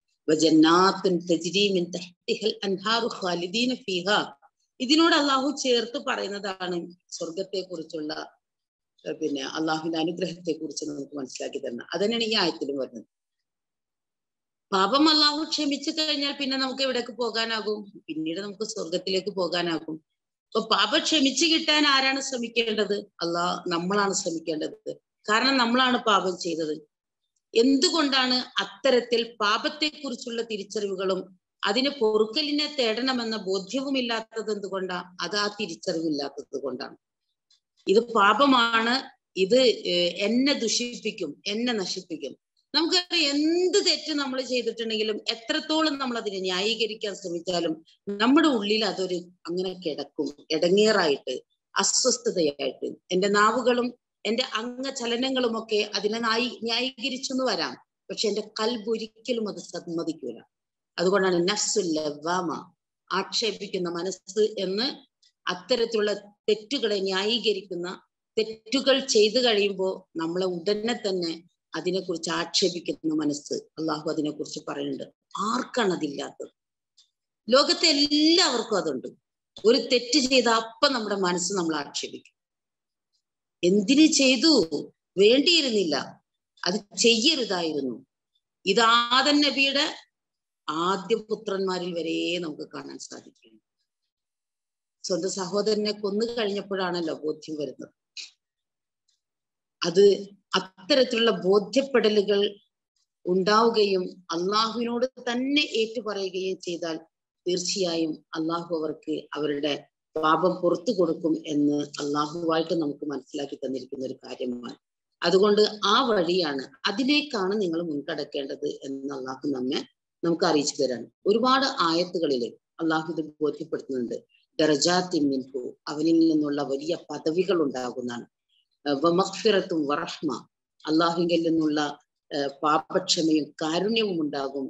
A: ഇതിനോട് അള്ളാഹു ചേർത്ത് പറയുന്നതാണ് സ്വർഗത്തെ കുറിച്ചുള്ള പിന്നെ അള്ളാഹുവിന്റെ അനുഗ്രഹത്തെ കുറിച്ച് നമുക്ക് മനസ്സിലാക്കി തരണം അതന്നെയാണ് ഈ ആയത്തിലും വരുന്നത് പാപം അള്ളാഹു ക്ഷമിച്ചു കഴിഞ്ഞാൽ പിന്നെ നമുക്ക് എവിടേക്ക് പോകാനാകും പിന്നീട് നമുക്ക് സ്വർഗത്തിലേക്ക് പോകാനാകും അപ്പൊ പാപം ക്ഷമിച്ചു കിട്ടാൻ ആരാണ് ശ്രമിക്കേണ്ടത് അല്ലാ നമ്മളാണ് ശ്രമിക്കേണ്ടത് കാരണം നമ്മളാണ് പാപം ചെയ്തത് എന്തുകൊണ്ടാണ് അത്തരത്തിൽ പാപത്തെ കുറിച്ചുള്ള തിരിച്ചറിവുകളും അതിന് പൊറുക്കലിനെ തേടണമെന്ന ബോധ്യവും ഇല്ലാത്തത് എന്തുകൊണ്ടാ അത് ആ തിരിച്ചറിവില്ലാത്തത് കൊണ്ടാണ് ഇത് പാപമാണ് ഇത് എന്നെ ദുഷിപ്പിക്കും എന്നെ നശിപ്പിക്കും നമുക്കറിയാം എന്ത് തെറ്റ് നമ്മൾ ചെയ്തിട്ടുണ്ടെങ്കിലും എത്രത്തോളം നമ്മൾ അതിനെ ന്യായീകരിക്കാൻ ശ്രമിച്ചാലും നമ്മുടെ ഉള്ളിൽ അതൊരു അങ്ങനെ കിടക്കും ഇടങ്ങേറായിട്ട് അസ്വസ്ഥതയായിട്ട് എന്റെ നാവുകളും എന്റെ അംഗചലനങ്ങളും ഒക്കെ അതിനെ നായി ന്യായീകരിച്ചു എന്ന് വരാം പക്ഷെ എന്റെ കൽബ് ഒരിക്കലും അത് സമ്മതിക്കൂല അതുകൊണ്ടാണ് നഫ്സുല്ലവാമ ആക്ഷേപിക്കുന്ന മനസ്സ് എന്ന് അത്തരത്തിലുള്ള തെറ്റുകളെ ന്യായീകരിക്കുന്ന തെറ്റുകൾ ചെയ്തു കഴിയുമ്പോൾ നമ്മളെ ഉടനെ തന്നെ അതിനെക്കുറിച്ച് ആക്ഷേപിക്കുന്ന മനസ്സ് അള്ളാഹു അതിനെക്കുറിച്ച് പറയുന്നുണ്ട് ആർക്കാണ് അതില്ലാത്തത് ലോകത്തെ എല്ലാവർക്കും അതുണ്ട് ഒരു തെറ്റ് ചെയ്ത അപ്പം നമ്മുടെ മനസ്സ് നമ്മൾ ആക്ഷേപിക്കും എന്തിനു ചെയ്തു വേണ്ടിയിരുന്നില്ല അത് ചെയ്യരുതായിരുന്നു ഇത് ആദൻ നബിയുടെ ആദ്യ പുത്രന്മാരിൽ വരെ നമുക്ക് കാണാൻ സാധിക്കും സ്വന്തം സഹോദരനെ കൊന്നു കഴിഞ്ഞപ്പോഴാണല്ലോ ബോധ്യം വരുന്നത് അത് അത്തരത്തിലുള്ള ബോധ്യപ്പെടലുകൾ ഉണ്ടാവുകയും അള്ളാഹുവിനോട് തന്നെ ഏറ്റുപറയുകയും ചെയ്താൽ തീർച്ചയായും അള്ളാഹു അവർക്ക് അവരുടെ പാപം പുറത്തു കൊടുക്കും എന്ന് അള്ളാഹുവായിട്ട് നമുക്ക് മനസ്സിലാക്കി തന്നിരിക്കുന്ന ഒരു കാര്യമാണ് അതുകൊണ്ട് ആ വഴിയാണ് അതിലേക്കാണ് നിങ്ങൾ മുൻകടക്കേണ്ടത് എന്ന് അള്ളാഹു നമ്മെ നമുക്ക് അറിയിച്ചു തരാണ് ഒരുപാട് ആയത്തുകളിൽ അള്ളാഹു ഇത് ബോധ്യപ്പെടുത്തുന്നുണ്ട് ദറജാത്തിൻ മിൻഹു അവനിൽ നിന്നുള്ള വലിയ പദവികൾ ഉണ്ടാകുന്നതാണ് വമഖ്ഫിറത്തും വറഹ്മ അള്ളാഹുവിൽ നിന്നുള്ള പാപക്ഷമയും കാരുണ്യവും ഉണ്ടാകും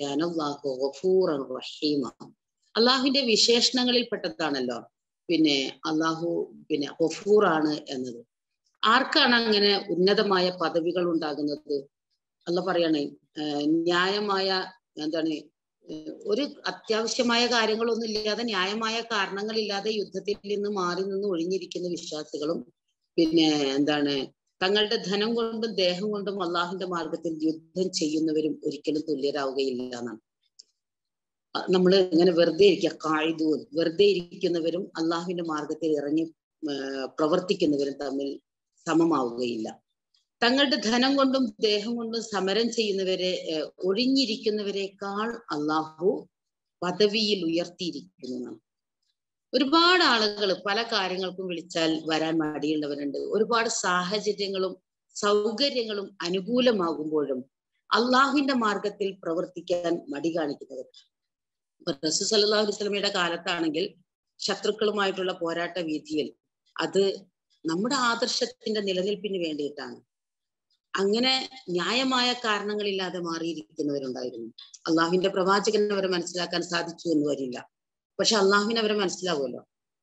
A: റഹീമ അള്ളാഹുവിന്റെ വിശേഷണങ്ങളിൽ പെട്ടതാണല്ലോ പിന്നെ അള്ളാഹു പിന്നെ ഗഫൂർ ആണ് എന്നത് ആർക്കാണ് അങ്ങനെ ഉന്നതമായ പദവികൾ ഉണ്ടാകുന്നത് അല്ല പറയണേ ന്യായമായ എന്താണ് ഒരു അത്യാവശ്യമായ കാര്യങ്ങളൊന്നും ഇല്ലാതെ ന്യായമായ കാരണങ്ങളില്ലാതെ യുദ്ധത്തിൽ നിന്ന് മാറി നിന്ന് ഒഴിഞ്ഞിരിക്കുന്ന വിശ്വാസികളും പിന്നെ എന്താണ് തങ്ങളുടെ ധനം കൊണ്ടും ദേഹം കൊണ്ടും അള്ളാഹുന്റെ മാർഗത്തിൽ യുദ്ധം ചെയ്യുന്നവരും ഒരിക്കലും തുല്യരാവുകയില്ല എന്നാണ് നമ്മൾ ഇങ്ങനെ വെറുതെ ഇരിക്കുക കായുധവും വെറുതെ ഇരിക്കുന്നവരും അള്ളാഹുവിന്റെ മാർഗത്തിൽ ഇറങ്ങി പ്രവർത്തിക്കുന്നവരും തമ്മിൽ സമമാവുകയില്ല തങ്ങളുടെ ധനം കൊണ്ടും ദേഹം കൊണ്ടും സമരം ചെയ്യുന്നവരെ ഒഴിഞ്ഞിരിക്കുന്നവരെക്കാൾ അള്ളാഹു പദവിയിൽ ഉയർത്തിയിരിക്കുന്നു ഒരുപാട് ആളുകൾ പല കാര്യങ്ങൾക്കും വിളിച്ചാൽ വരാൻ മടിയുള്ളവരുണ്ട് ഒരുപാട് സാഹചര്യങ്ങളും സൗകര്യങ്ങളും അനുകൂലമാകുമ്പോഴും അള്ളാഹുവിന്റെ മാർഗത്തിൽ പ്രവർത്തിക്കാൻ മടി കാണിക്കുന്നവർ റസൂ സല്ലാ അലൈസ്ലമയുടെ കാലത്താണെങ്കിൽ ശത്രുക്കളുമായിട്ടുള്ള പോരാട്ട വീതിയിൽ അത് നമ്മുടെ ആദർശത്തിന്റെ നിലനിൽപ്പിന് വേണ്ടിയിട്ടാണ് അങ്ങനെ ന്യായമായ കാരണങ്ങളില്ലാതെ മാറിയിരിക്കുന്നവരുണ്ടായിരുന്നു അള്ളാഹുവിന്റെ പ്രവാചകൻ അവരെ മനസ്സിലാക്കാൻ സാധിച്ചു എന്ന് വരില്ല പക്ഷെ അള്ളാഹുവിന് അവരെ മനസ്സിലാവുമല്ലോ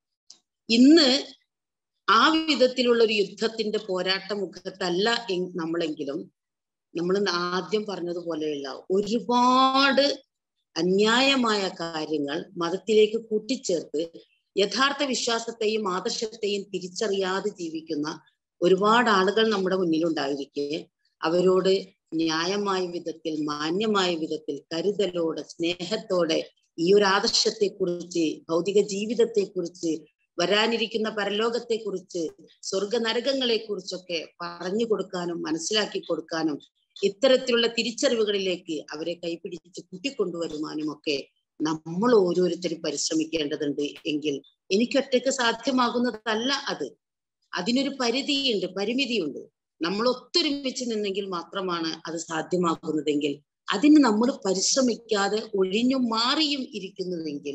A: ഇന്ന് ആ വിധത്തിലുള്ള ഒരു യുദ്ധത്തിന്റെ പോരാട്ട മുഖത്തല്ല നമ്മളെങ്കിലും നമ്മൾ ആദ്യം പറഞ്ഞതുപോലെയുള്ള ഒരുപാട് അന്യായമായ കാര്യങ്ങൾ മതത്തിലേക്ക് കൂട്ടിച്ചേർത്ത് യഥാർത്ഥ വിശ്വാസത്തെയും ആദർശത്തെയും തിരിച്ചറിയാതെ ജീവിക്കുന്ന ഒരുപാട് ആളുകൾ നമ്മുടെ മുന്നിലുണ്ടായിരിക്കെ അവരോട് ന്യായമായ വിധത്തിൽ മാന്യമായ വിധത്തിൽ കരുതലോടെ സ്നേഹത്തോടെ ഈ ഒരു ആദർശത്തെ കുറിച്ച് ഭൗതിക ജീവിതത്തെ കുറിച്ച് വരാനിരിക്കുന്ന പരലോകത്തെ കുറിച്ച് സ്വർഗ നരകങ്ങളെ കുറിച്ചൊക്കെ പറഞ്ഞു കൊടുക്കാനും മനസ്സിലാക്കി കൊടുക്കാനും ഇത്തരത്തിലുള്ള തിരിച്ചറിവുകളിലേക്ക് അവരെ കൈപിടിച്ച് കൂട്ടിക്കൊണ്ടുവരുവാനും ഒക്കെ നമ്മൾ ഓരോരുത്തരും പരിശ്രമിക്കേണ്ടതുണ്ട് എങ്കിൽ എനിക്കൊറ്റയ്ക്ക് സാധ്യമാകുന്നതല്ല അത് അതിനൊരു പരിധിയുണ്ട് പരിമിതിയുണ്ട് നമ്മൾ ഒത്തൊരുമിച്ച് നിന്നെങ്കിൽ മാത്രമാണ് അത് സാധ്യമാകുന്നതെങ്കിൽ അതിന് നമ്മൾ പരിശ്രമിക്കാതെ ഒഴിഞ്ഞും മാറിയും ഇരിക്കുന്നുവെങ്കിൽ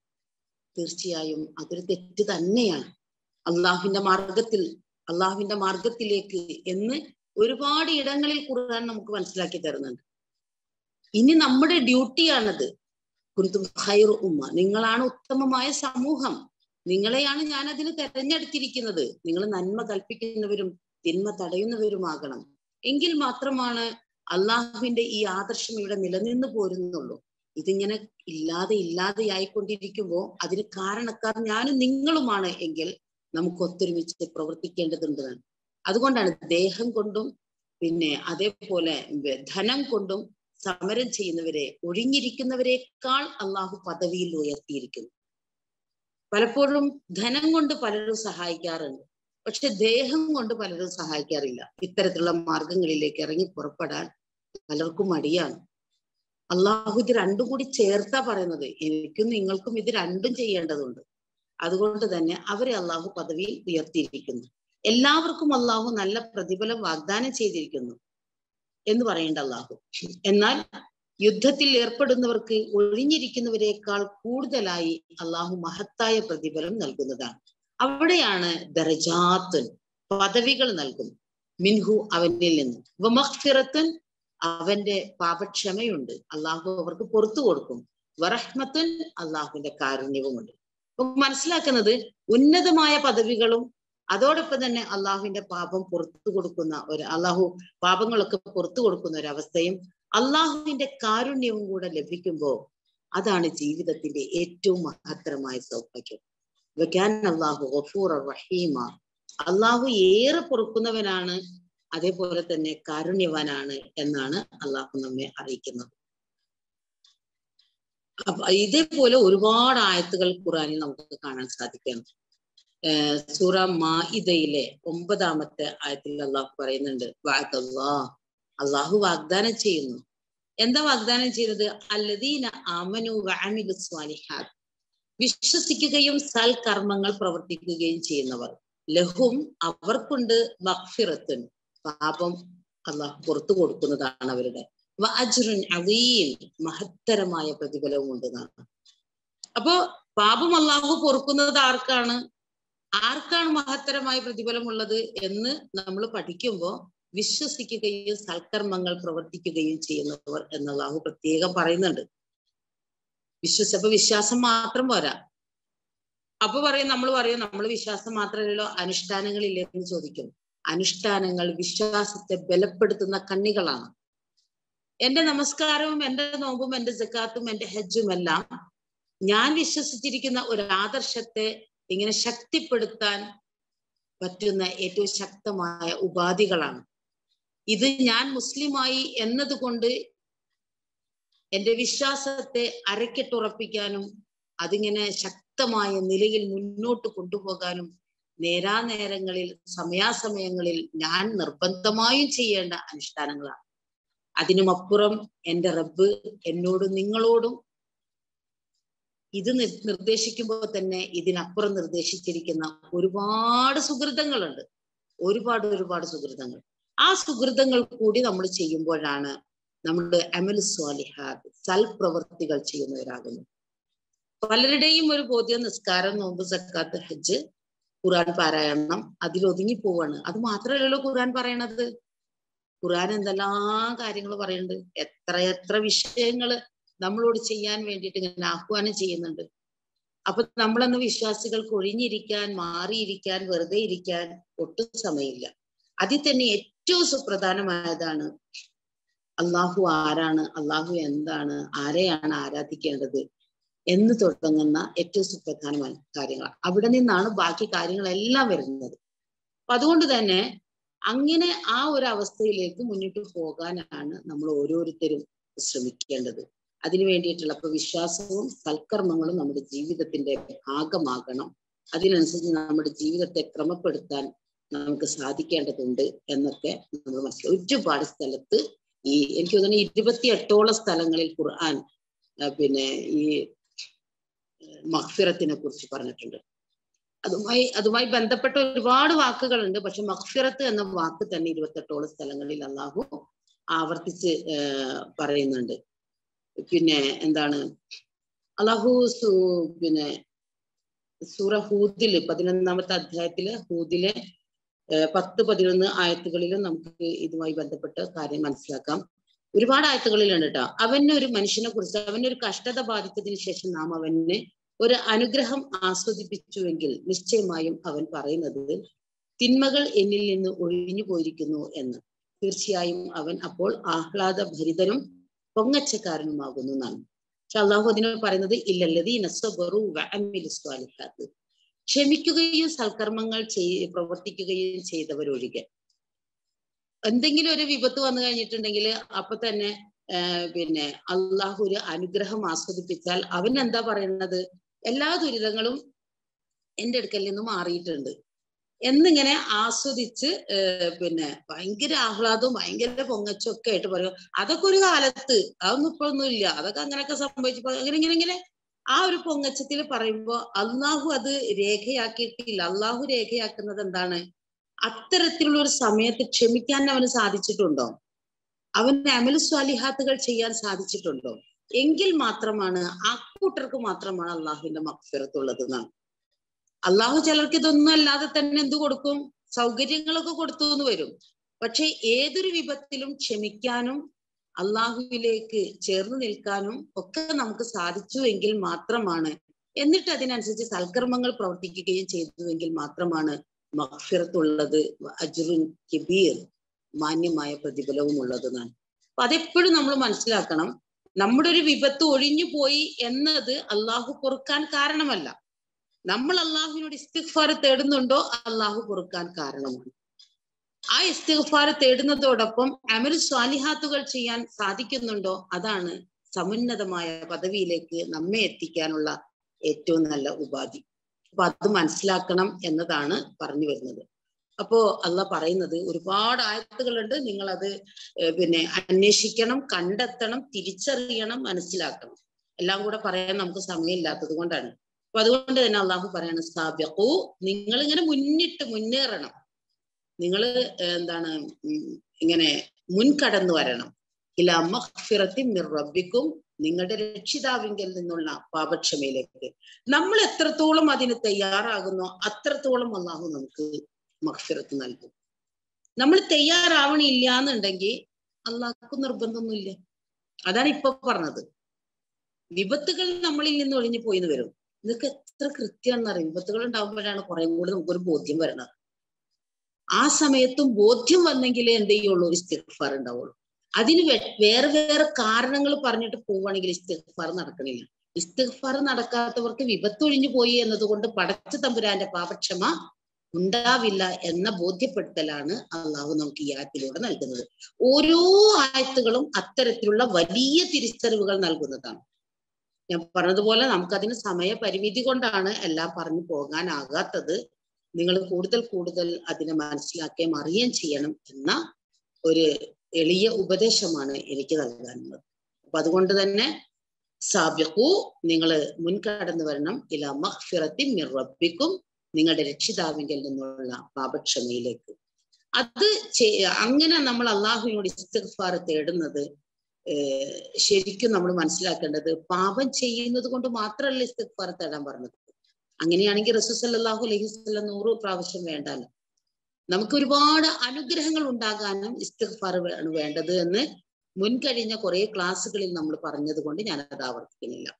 A: തീർച്ചയായും അതൊരു തെറ്റ് തന്നെയാണ് അള്ളാഹുവിന്റെ മാർഗത്തിൽ അള്ളാഹുവിന്റെ മാർഗത്തിലേക്ക് എന്ന് ഒരുപാട് ഇടങ്ങളിൽ ഖുർആൻ നമുക്ക് മനസ്സിലാക്കി തരുന്നുണ്ട് ഇനി നമ്മുടെ ഡ്യൂട്ടിയാണത് കുന്തും ഹൈർ ഉമ്മ നിങ്ങളാണ് ഉത്തമമായ സമൂഹം നിങ്ങളെയാണ് ഞാൻ അതിന് തെരഞ്ഞെടുത്തിരിക്കുന്നത് നിങ്ങൾ നന്മ കൽപ്പിക്കുന്നവരും തിന്മ തടയുന്നവരുമാകണം എങ്കിൽ മാത്രമാണ് അള്ളാഹുവിന്റെ ഈ ആദർശം ഇവിടെ നിലനിന്ന് പോരുന്നുള്ളൂ ഇതിങ്ങനെ ഇല്ലാതെ ഇല്ലാതെ ആയിക്കൊണ്ടിരിക്കുമ്പോൾ അതിന് കാരണക്കാർ ഞാനും നിങ്ങളുമാണ് എങ്കിൽ നമുക്ക് ഒത്തൊരുമിച്ച് പ്രവർത്തിക്കേണ്ടതുണ്ടെന്നാണ് അതുകൊണ്ടാണ് ദേഹം കൊണ്ടും പിന്നെ അതേപോലെ ധനം കൊണ്ടും സമരം ചെയ്യുന്നവരെ ഒഴിഞ്ഞിരിക്കുന്നവരെക്കാൾ അള്ളാഹു പദവിയിൽ ഉയർത്തിയിരിക്കുന്നു പലപ്പോഴും ധനം കൊണ്ട് പലരും സഹായിക്കാറുണ്ട് പക്ഷെ ദേഹം കൊണ്ട് പലരും സഹായിക്കാറില്ല ഇത്തരത്തിലുള്ള മാർഗങ്ങളിലേക്ക് ഇറങ്ങി പുറപ്പെടാൻ പലർക്കും മടിയാണ് അള്ളാഹു ഇത് രണ്ടും കൂടി ചേർത്താ പറയുന്നത് എനിക്കും നിങ്ങൾക്കും ഇത് രണ്ടും ചെയ്യേണ്ടതുണ്ട് അതുകൊണ്ട് തന്നെ അവരെ അള്ളാഹു പദവിയിൽ ഉയർത്തിയിരിക്കുന്നു എല്ലാവർക്കും അള്ളാഹു നല്ല പ്രതിഫലം വാഗ്ദാനം ചെയ്തിരിക്കുന്നു എന്ന് പറയേണ്ട അള്ളാഹു എന്നാൽ യുദ്ധത്തിൽ ഏർപ്പെടുന്നവർക്ക് ഒഴിഞ്ഞിരിക്കുന്നവരെക്കാൾ കൂടുതലായി അള്ളാഹു മഹത്തായ പ്രതിഫലം നൽകുന്നതാണ് അവിടെയാണ് ദർജാത്തുൻ പദവികൾ നൽകും മിൻഹു അവനിൽ നിന്ന് വമഖ്ഫിറത്തുൻ അവന്റെ പാപക്ഷമയുണ്ട് അള്ളാഹു അവർക്ക് പുറത്തു കൊടുക്കും വറഹ്മത്തുൻ അള്ളാഹുവിന്റെ കാരുണ്യവുമുണ്ട് അപ്പൊ മനസ്സിലാക്കുന്നത് ഉന്നതമായ പദവികളും അതോടൊപ്പം തന്നെ അള്ളാഹുവിന്റെ പാപം പുറത്തു കൊടുക്കുന്ന ഒരു അള്ളാഹു പാപങ്ങളൊക്കെ പുറത്തു കൊടുക്കുന്ന ഒരു അവസ്ഥയും അള്ളാഹുവിന്റെ കാരുണ്യവും കൂടെ ലഭിക്കുമ്പോൾ അതാണ് ജീവിതത്തിന്റെ ഏറ്റവും മഹത്തരമായ സൗഭാഗ്യം വെക്കാൻ അള്ളാഹു ഗഫൂർ റഹീമ അള്ളാഹു ഏറെ പൊറുക്കുന്നവനാണ് അതേപോലെ തന്നെ കാരുണ്യവാനാണ് എന്നാണ് അള്ളാഹു നമ്മെ അറിയിക്കുന്നത് അപ്പൊ ഇതേപോലെ ഒരുപാട് ആയത്തുകൾ ഖുറാനിൽ നമുക്ക് കാണാൻ സാധിക്കാം സൂറ മാഇദയിലെ ഒമ്പതാമത്തെ ആയത്തിൽ അള്ളാഹു പറയുന്നുണ്ട് വാദല്ലാ അള്ളാഹു വാഗ്ദാനം ചെയ്യുന്നു എന്താ വാഗ്ദാനം ചെയ്തത് അല്ലദീന ആമനു വഅമിലു സ്വാലിഹാത്ത് വിശ്വസിക്കുകയും സൽകർമ്മങ്ങൾ പ്രവർത്തിക്കുകയും ചെയ്യുന്നവർ ലഹും അവർക്കുണ്ട് മഗ്ഫിറത്തുൻ പാപം അള്ളാഹു പുറത്തു കൊടുക്കുന്നതാണ് അവരുടെ അജ്റുൻ അവീം മഹത്തരമായ പ്രതിഫലവും ഉണ്ടെന്നാണ് അപ്പോ പാപം അള്ളാഹു പൊറുക്കുന്നത് ആർക്കാണ് ആർക്കാണ് മഹത്തരമായ പ്രതിഫലമുള്ളത് എന്ന് നമ്മൾ പഠിക്കുമ്പോൾ വിശ്വസിക്കുകയും സൽക്കർമ്മങ്ങൾ പ്രവർത്തിക്കുകയും ചെയ്യുന്നവർ എന്ന് അള്ളാഹു പ്രത്യേകം പറയുന്നുണ്ട് വിശ്വസ അപ്പൊ വിശ്വാസം മാത്രം പോരാ അപ്പൊ പറയും നമ്മൾ പറയും നമ്മൾ വിശ്വാസം മാത്രമല്ലല്ലോ അനുഷ്ഠാനങ്ങളില്ലേ എന്ന് ചോദിക്കും അനുഷ്ഠാനങ്ങൾ വിശ്വാസത്തെ ബലപ്പെടുത്തുന്ന കണ്ണികളാണ് എന്റെ നമസ്കാരവും എന്റെ നോമ്പും എന്റെ ജക്കാത്തും എന്റെ ഹജ്ജും എല്ലാം ഞാൻ വിശ്വസിച്ചിരിക്കുന്ന ഒരു ആദർശത്തെ ഇങ്ങനെ ശക്തിപ്പെടുത്താൻ പറ്റുന്ന ഏറ്റവും ശക്തമായ ഉപാധികളാണ് ഇത് ഞാൻ മുസ്ലിമായി എന്നതുകൊണ്ട് എന്റെ വിശ്വാസത്തെ അരക്കെട്ടുറപ്പിക്കാനും അതിങ്ങനെ ശക്തമായ നിലയിൽ മുന്നോട്ട് കൊണ്ടുപോകാനും നേരാനേരങ്ങളിൽ സമയാസമയങ്ങളിൽ ഞാൻ നിർബന്ധമായും ചെയ്യേണ്ട അനുഷ്ഠാനങ്ങളാണ് അതിനുമപ്പുറം എൻ്റെ റബ്ബ് എന്നോടും നിങ്ങളോടും ഇത് നിർദ്ദേശിക്കുമ്പോൾ തന്നെ ഇതിനപ്പുറം നിർദ്ദേശിച്ചിരിക്കുന്ന ഒരുപാട് സുഹൃതങ്ങളുണ്ട് ഒരുപാട് ഒരുപാട് സുഹൃതങ്ങൾ ആ സുഹൃതങ്ങൾ കൂടി നമ്മൾ ചെയ്യുമ്പോഴാണ് നമ്മുടെ അമൽ സ്വാലിഹാദ് സൽപ്രവർത്തികൾ ചെയ്യുന്നവരാകുന്നു പലരുടെയും ഒരു ബോധ്യം നിസ്കാരം നോമ്പ് സക്കാത്ത് ഹജ്ജ് ഖുറാൻ പാരായണം അതിൽ ഒതുങ്ങി പോവാണ് അത് മാത്രമല്ലല്ലോ ഖുറാൻ പറയണത് ഖുറാൻ എന്തെല്ലാം കാര്യങ്ങൾ പറയുന്നുണ്ട് എത്ര എത്ര വിഷയങ്ങൾ നമ്മളോട് ചെയ്യാൻ വേണ്ടിയിട്ട് ഇങ്ങനെ ആഹ്വാനം ചെയ്യുന്നുണ്ട് അപ്പൊ നമ്മളന്ന് വിശ്വാസികൾക്ക് ഒഴിഞ്ഞിരിക്കാൻ മാറിയിരിക്കാൻ വെറുതെ ഇരിക്കാൻ ഒട്ടും സമയമില്ല അതിൽ തന്നെ ഏറ്റവും സുപ്രധാനമായതാണ് അള്ളാഹു ആരാണ് അള്ളാഹു എന്താണ് ആരെയാണ് ആരാധിക്കേണ്ടത് എന്ന് തുടങ്ങുന്ന ഏറ്റവും സുപ്രധാനമായ കാര്യങ്ങൾ അവിടെ നിന്നാണ് ബാക്കി കാര്യങ്ങളെല്ലാം വരുന്നത് അപ്പൊ അതുകൊണ്ട് തന്നെ അങ്ങനെ ആ ഒരു അവസ്ഥയിലേക്ക് മുന്നിട്ട് പോകാനാണ് നമ്മൾ ഓരോരുത്തരും ശ്രമിക്കേണ്ടത് അതിനു വേണ്ടിയിട്ടുള്ള അപ്പൊ വിശ്വാസവും സൽക്കർമ്മങ്ങളും നമ്മുടെ ജീവിതത്തിന്റെ ഭാഗമാകണം അതിനനുസരിച്ച് നമ്മുടെ ജീവിതത്തെ ക്രമപ്പെടുത്താൻ നമുക്ക് സാധിക്കേണ്ടതുണ്ട് എന്നൊക്കെ നമ്മൾ മനസ്സിലാക്കി ഒരുപാട് സ്ഥലത്ത് ഈ എനിക്ക് തോന്നുന്നു ഇരുപത്തി എട്ടോളം സ്ഥലങ്ങളിൽ ഖുർആൻ പിന്നെ ഈ മഹ്ഫിറത്തിനെ കുറിച്ച് പറഞ്ഞിട്ടുണ്ട് അതുമായി അതുമായി ബന്ധപ്പെട്ട ഒരുപാട് വാക്കുകളുണ്ട് പക്ഷെ മഹ്ഫിറത്ത് എന്ന വാക്ക് തന്നെ ഇരുപത്തെട്ടോളം സ്ഥലങ്ങളിൽ അള്ളാഹു ആവർത്തിച്ച് പറയുന്നുണ്ട് പിന്നെ എന്താണ് അള്ളാഹു പിന്നെ സൂറ ഹൂദില് പതിനൊന്നാമത്തെ അധ്യായത്തില് ഹൂദിലെ പത്ത് പതിനൊന്ന് ആയത്തുകളിലും നമുക്ക് ഇതുമായി ബന്ധപ്പെട്ട കാര്യം മനസ്സിലാക്കാം ഒരുപാട് ആയത്തുകളിലുണ്ട് കേട്ടോ അവന് ഒരു മനുഷ്യനെ കുറിച്ച് അവനൊരു കഷ്ടത ബാധിച്ചതിന് ശേഷം നാം അവന് ഒരു അനുഗ്രഹം ആസ്വദിപ്പിച്ചുവെങ്കിൽ നിശ്ചയമായും അവൻ പറയുന്നത് തിന്മകൾ എന്നിൽ നിന്ന് ഒഴിഞ്ഞു പോയിരിക്കുന്നു എന്ന് തീർച്ചയായും അവൻ അപ്പോൾ ആഹ്ലാദ ഭരിതനും പൊങ്ങച്ചക്കാരനുമാകുന്നു എന്നാണ് പക്ഷെ അള്ളാഹു അതിനെ പറയുന്നത് ഇല്ലല്ലതി നസ്വബറു സ്വാലിഹാത്ത് ക്ഷമിക്കുകയും സൽക്കർമ്മങ്ങൾ ചെയ് പ്രവർത്തിക്കുകയും ചെയ്തവരൊഴികെ എന്തെങ്കിലും ഒരു വിപത്ത് വന്നു കഴിഞ്ഞിട്ടുണ്ടെങ്കിൽ അപ്പൊ തന്നെ പിന്നെ അള്ളാഹു ഒരു അനുഗ്രഹം ആസ്വദിപ്പിച്ചാൽ അവൻ എന്താ പറയുന്നത് എല്ലാ ദുരിതങ്ങളും എൻ്റെ അടുക്കൽ നിന്ന് മാറിയിട്ടുണ്ട് എന്നിങ്ങനെ ആസ്വദിച്ച് പിന്നെ ഭയങ്കര ആഹ്ലാദവും ഭയങ്കര പൊങ്ങച്ചും ഒക്കെ ആയിട്ട് പറയും അതൊക്കെ ഒരു കാലത്ത് അതൊന്നും ഇപ്പൊന്നും ഇല്ല അതൊക്കെ അങ്ങനെയൊക്കെ സംഭവിച്ചപ്പോ അങ്ങനെ ഇങ്ങനെ ഇങ്ങനെ ആ ഒരു പൊങ്ങച്ചത്തിൽ പറയുമ്പോ അള്ളാഹു അത് രേഖയാക്കിയിട്ടില്ല അള്ളാഹു രേഖയാക്കുന്നത് എന്താണ് അത്തരത്തിലുള്ള ഒരു സമയത്ത് ക്ഷമിക്കാൻ അവന് സാധിച്ചിട്ടുണ്ടോ അവന് അമൽ സ്വാലിഹാത്തുകൾ ചെയ്യാൻ സാധിച്ചിട്ടുണ്ടോ എങ്കിൽ മാത്രമാണ് ആ കൂട്ടർക്ക് മാത്രമാണ് അള്ളാഹുവിന്റെ മക്ഫിറത്തുള്ളത് എന്നാണ് അള്ളാഹു ചിലർക്ക് ഇതൊന്നും അല്ലാതെ തന്നെ എന്ത് കൊടുക്കും സൗകര്യങ്ങളൊക്കെ കൊടുത്തു എന്ന് വരും പക്ഷെ ഏതൊരു വിപത്തിലും ക്ഷമിക്കാനും അള്ളാഹുവിലേക്ക് ചേർന്ന് നിൽക്കാനും ഒക്കെ നമുക്ക് സാധിച്ചു എങ്കിൽ മാത്രമാണ് എന്നിട്ട് അതിനനുസരിച്ച് സൽക്കർമ്മങ്ങൾ പ്രവർത്തിക്കുകയും ചെയ്തുവെങ്കിൽ മാത്രമാണ് മഹ്ഫിറത്തുള്ളത് അജുറുൻ കിബീർ മാന്യമായ പ്രതിഫലവും ഉള്ളതെന്നാണ് അപ്പൊ അതെപ്പോഴും നമ്മൾ മനസ്സിലാക്കണം നമ്മുടെ ഒരു വിപത്ത് ഒഴിഞ്ഞു പോയി എന്നത് അള്ളാഹു പൊറുക്കാൻ കാരണമല്ല നമ്മൾ അള്ളാഹുവിനോട് ഇസ്തിഗ്ഫാർ തേടുന്നുണ്ടോ അള്ളാഹു പൊറുക്കാൻ കാരണമാണ് ആ ഇസ്തിഗ്ഫാർ തേടുന്നതോടൊപ്പം അമൽ സ്വാലിഹാത്തുകൾ ചെയ്യാൻ സാധിക്കുന്നുണ്ടോ അതാണ് സമുന്നതമായ പദവിയിലേക്ക് നമ്മെ എത്തിക്കാനുള്ള ഏറ്റവും നല്ല ഉപാധി അപ്പൊ അത് മനസ്സിലാക്കണം എന്നതാണ് പറഞ്ഞു വരുന്നത് അപ്പോ അല്ല പറയുന്നത് ഒരുപാട് ആയത്തുകളുണ്ട് നിങ്ങൾ അത് പിന്നെ അന്വേഷിക്കണം കണ്ടെത്തണം തിരിച്ചറിയണം മനസ്സിലാക്കണം എല്ലാം കൂടെ പറയാൻ നമുക്ക് സമയമില്ലാത്തത് കൊണ്ടാണ് അപ്പൊ അതുകൊണ്ട് തന്നെ അള്ളാഹു പറയാണ് സാബ്യക്കൂ നിങ്ങൾ ഇങ്ങനെ മുന്നിട്ട് മുന്നേറണം നിങ്ങൾ എന്താണ് ഇങ്ങനെ മുൻകടന്നു വരണം ഇല്ല മഹ്ഫിറത്തി മിറബിക്കും നിങ്ങളുടെ രക്ഷിതാവിങ്കിൽ നിന്നുള്ള പാപക്ഷമയിലേക്ക് നമ്മൾ എത്രത്തോളം അതിന് തയ്യാറാകുന്നോ അത്രത്തോളം അള്ളാഹു നമുക്ക് മഹ്ഫിറത്ത് നൽകും നമ്മൾ തയ്യാറാവണില്ല എന്നുണ്ടെങ്കിൽ അള്ളാഹ്ക്ക് നിർബന്ധമൊന്നുമില്ല അതാണ് ഇപ്പൊ പറഞ്ഞത് വിപത്തുകൾ നമ്മളിൽ നിന്ന് ഒഴിഞ്ഞു പോയിന്ന് വരും ഇതൊക്കെ എത്ര കൃത്യമാണെന്ന് അറിയാം വിപത്തുകൾ ഉണ്ടാകുമ്പോഴാണ് കുറെ കൂടി നമുക്കൊരു ബോധ്യം വരണത് ആ സമയത്തും ബോധ്യം വന്നെങ്കിലേ എന്ത് ചെയ്യുള്ളൂ ഇസ്തിഗ്ഫാർ ഉണ്ടാവുള്ളൂ അതിന് വേറെ വേറെ കാരണങ്ങൾ പറഞ്ഞിട്ട് പോവുകയാണെങ്കിൽ ഇസ്തിഗ്ഫാർ നടക്കണില്ല ഇസ്തിഗ്ഫാർ നടക്കാത്തവർക്ക് വിപത്തൊഴിഞ്ഞു പോയി എന്നതുകൊണ്ട് പടച്ച തമ്പുരാന്റെ പാപക്ഷമ ഉണ്ടാവില്ല എന്ന ബോധ്യപ്പെടുത്തലാണ് അള്ളാഹു നമുക്ക് ഈ ആയത്തിലൂടെ നൽകുന്നത് ഓരോ ആയത്തുകളും അത്തരത്തിലുള്ള വലിയ തിരിച്ചറിവുകൾ നൽകുന്നതാണ് ഞാൻ പറഞ്ഞതുപോലെ നമുക്കതിന് സമയപരിമിതി കൊണ്ടാണ് എല്ലാം പറഞ്ഞു പോകാനാകാത്തത് നിങ്ങൾ കൂടുതൽ കൂടുതൽ അതിനെ മനസ്സിലാക്കുകയും അറിയുകയും ചെയ്യണം എന്ന ഒരു എളിയ ഉപദേശമാണ് എനിക്ക് നൽകാനുള്ളത് അപ്പൊ അതുകൊണ്ട് തന്നെ സാബിഖു നിങ്ങൾ മുൻകടന്നു വരണം ഇല മഹ്ഫിറത്തി മിറബിക്കും നിങ്ങളുടെ രക്ഷിതാവിങ്കിൽ നിന്നുള്ള പാപക്ഷമയിലേക്ക് അത് അങ്ങനെ നമ്മൾ അള്ളാഹുവിനോട് ഇസ്തിഗ്ഫാർ തേടുന്നത് ശരിക്കും നമ്മൾ മനസ്സിലാക്കേണ്ടത് പാപം ചെയ്യുന്നത് കൊണ്ട് മാത്രമല്ല ഇസ്തിഗ്ഫാർ തേടാൻ പറഞ്ഞത് അങ്ങനെയാണെങ്കിൽ റസൂസല്ലാഹു അലൈഹി സ്വലം നൂറ് പ്രാവശ്യം വേണ്ടല്ലോ നമുക്ക് ഒരുപാട് അനുഗ്രഹങ്ങൾ ഉണ്ടാകാനും ഇസ്തിഗ്ഫാർ ആണ് വേണ്ടത് എന്ന് മുൻകഴിഞ്ഞ കുറെ ക്ലാസ്സുകളിൽ നമ്മൾ പറഞ്ഞത് കൊണ്ട് ഞാനത് ആവർത്തിക്കുന്നില്ല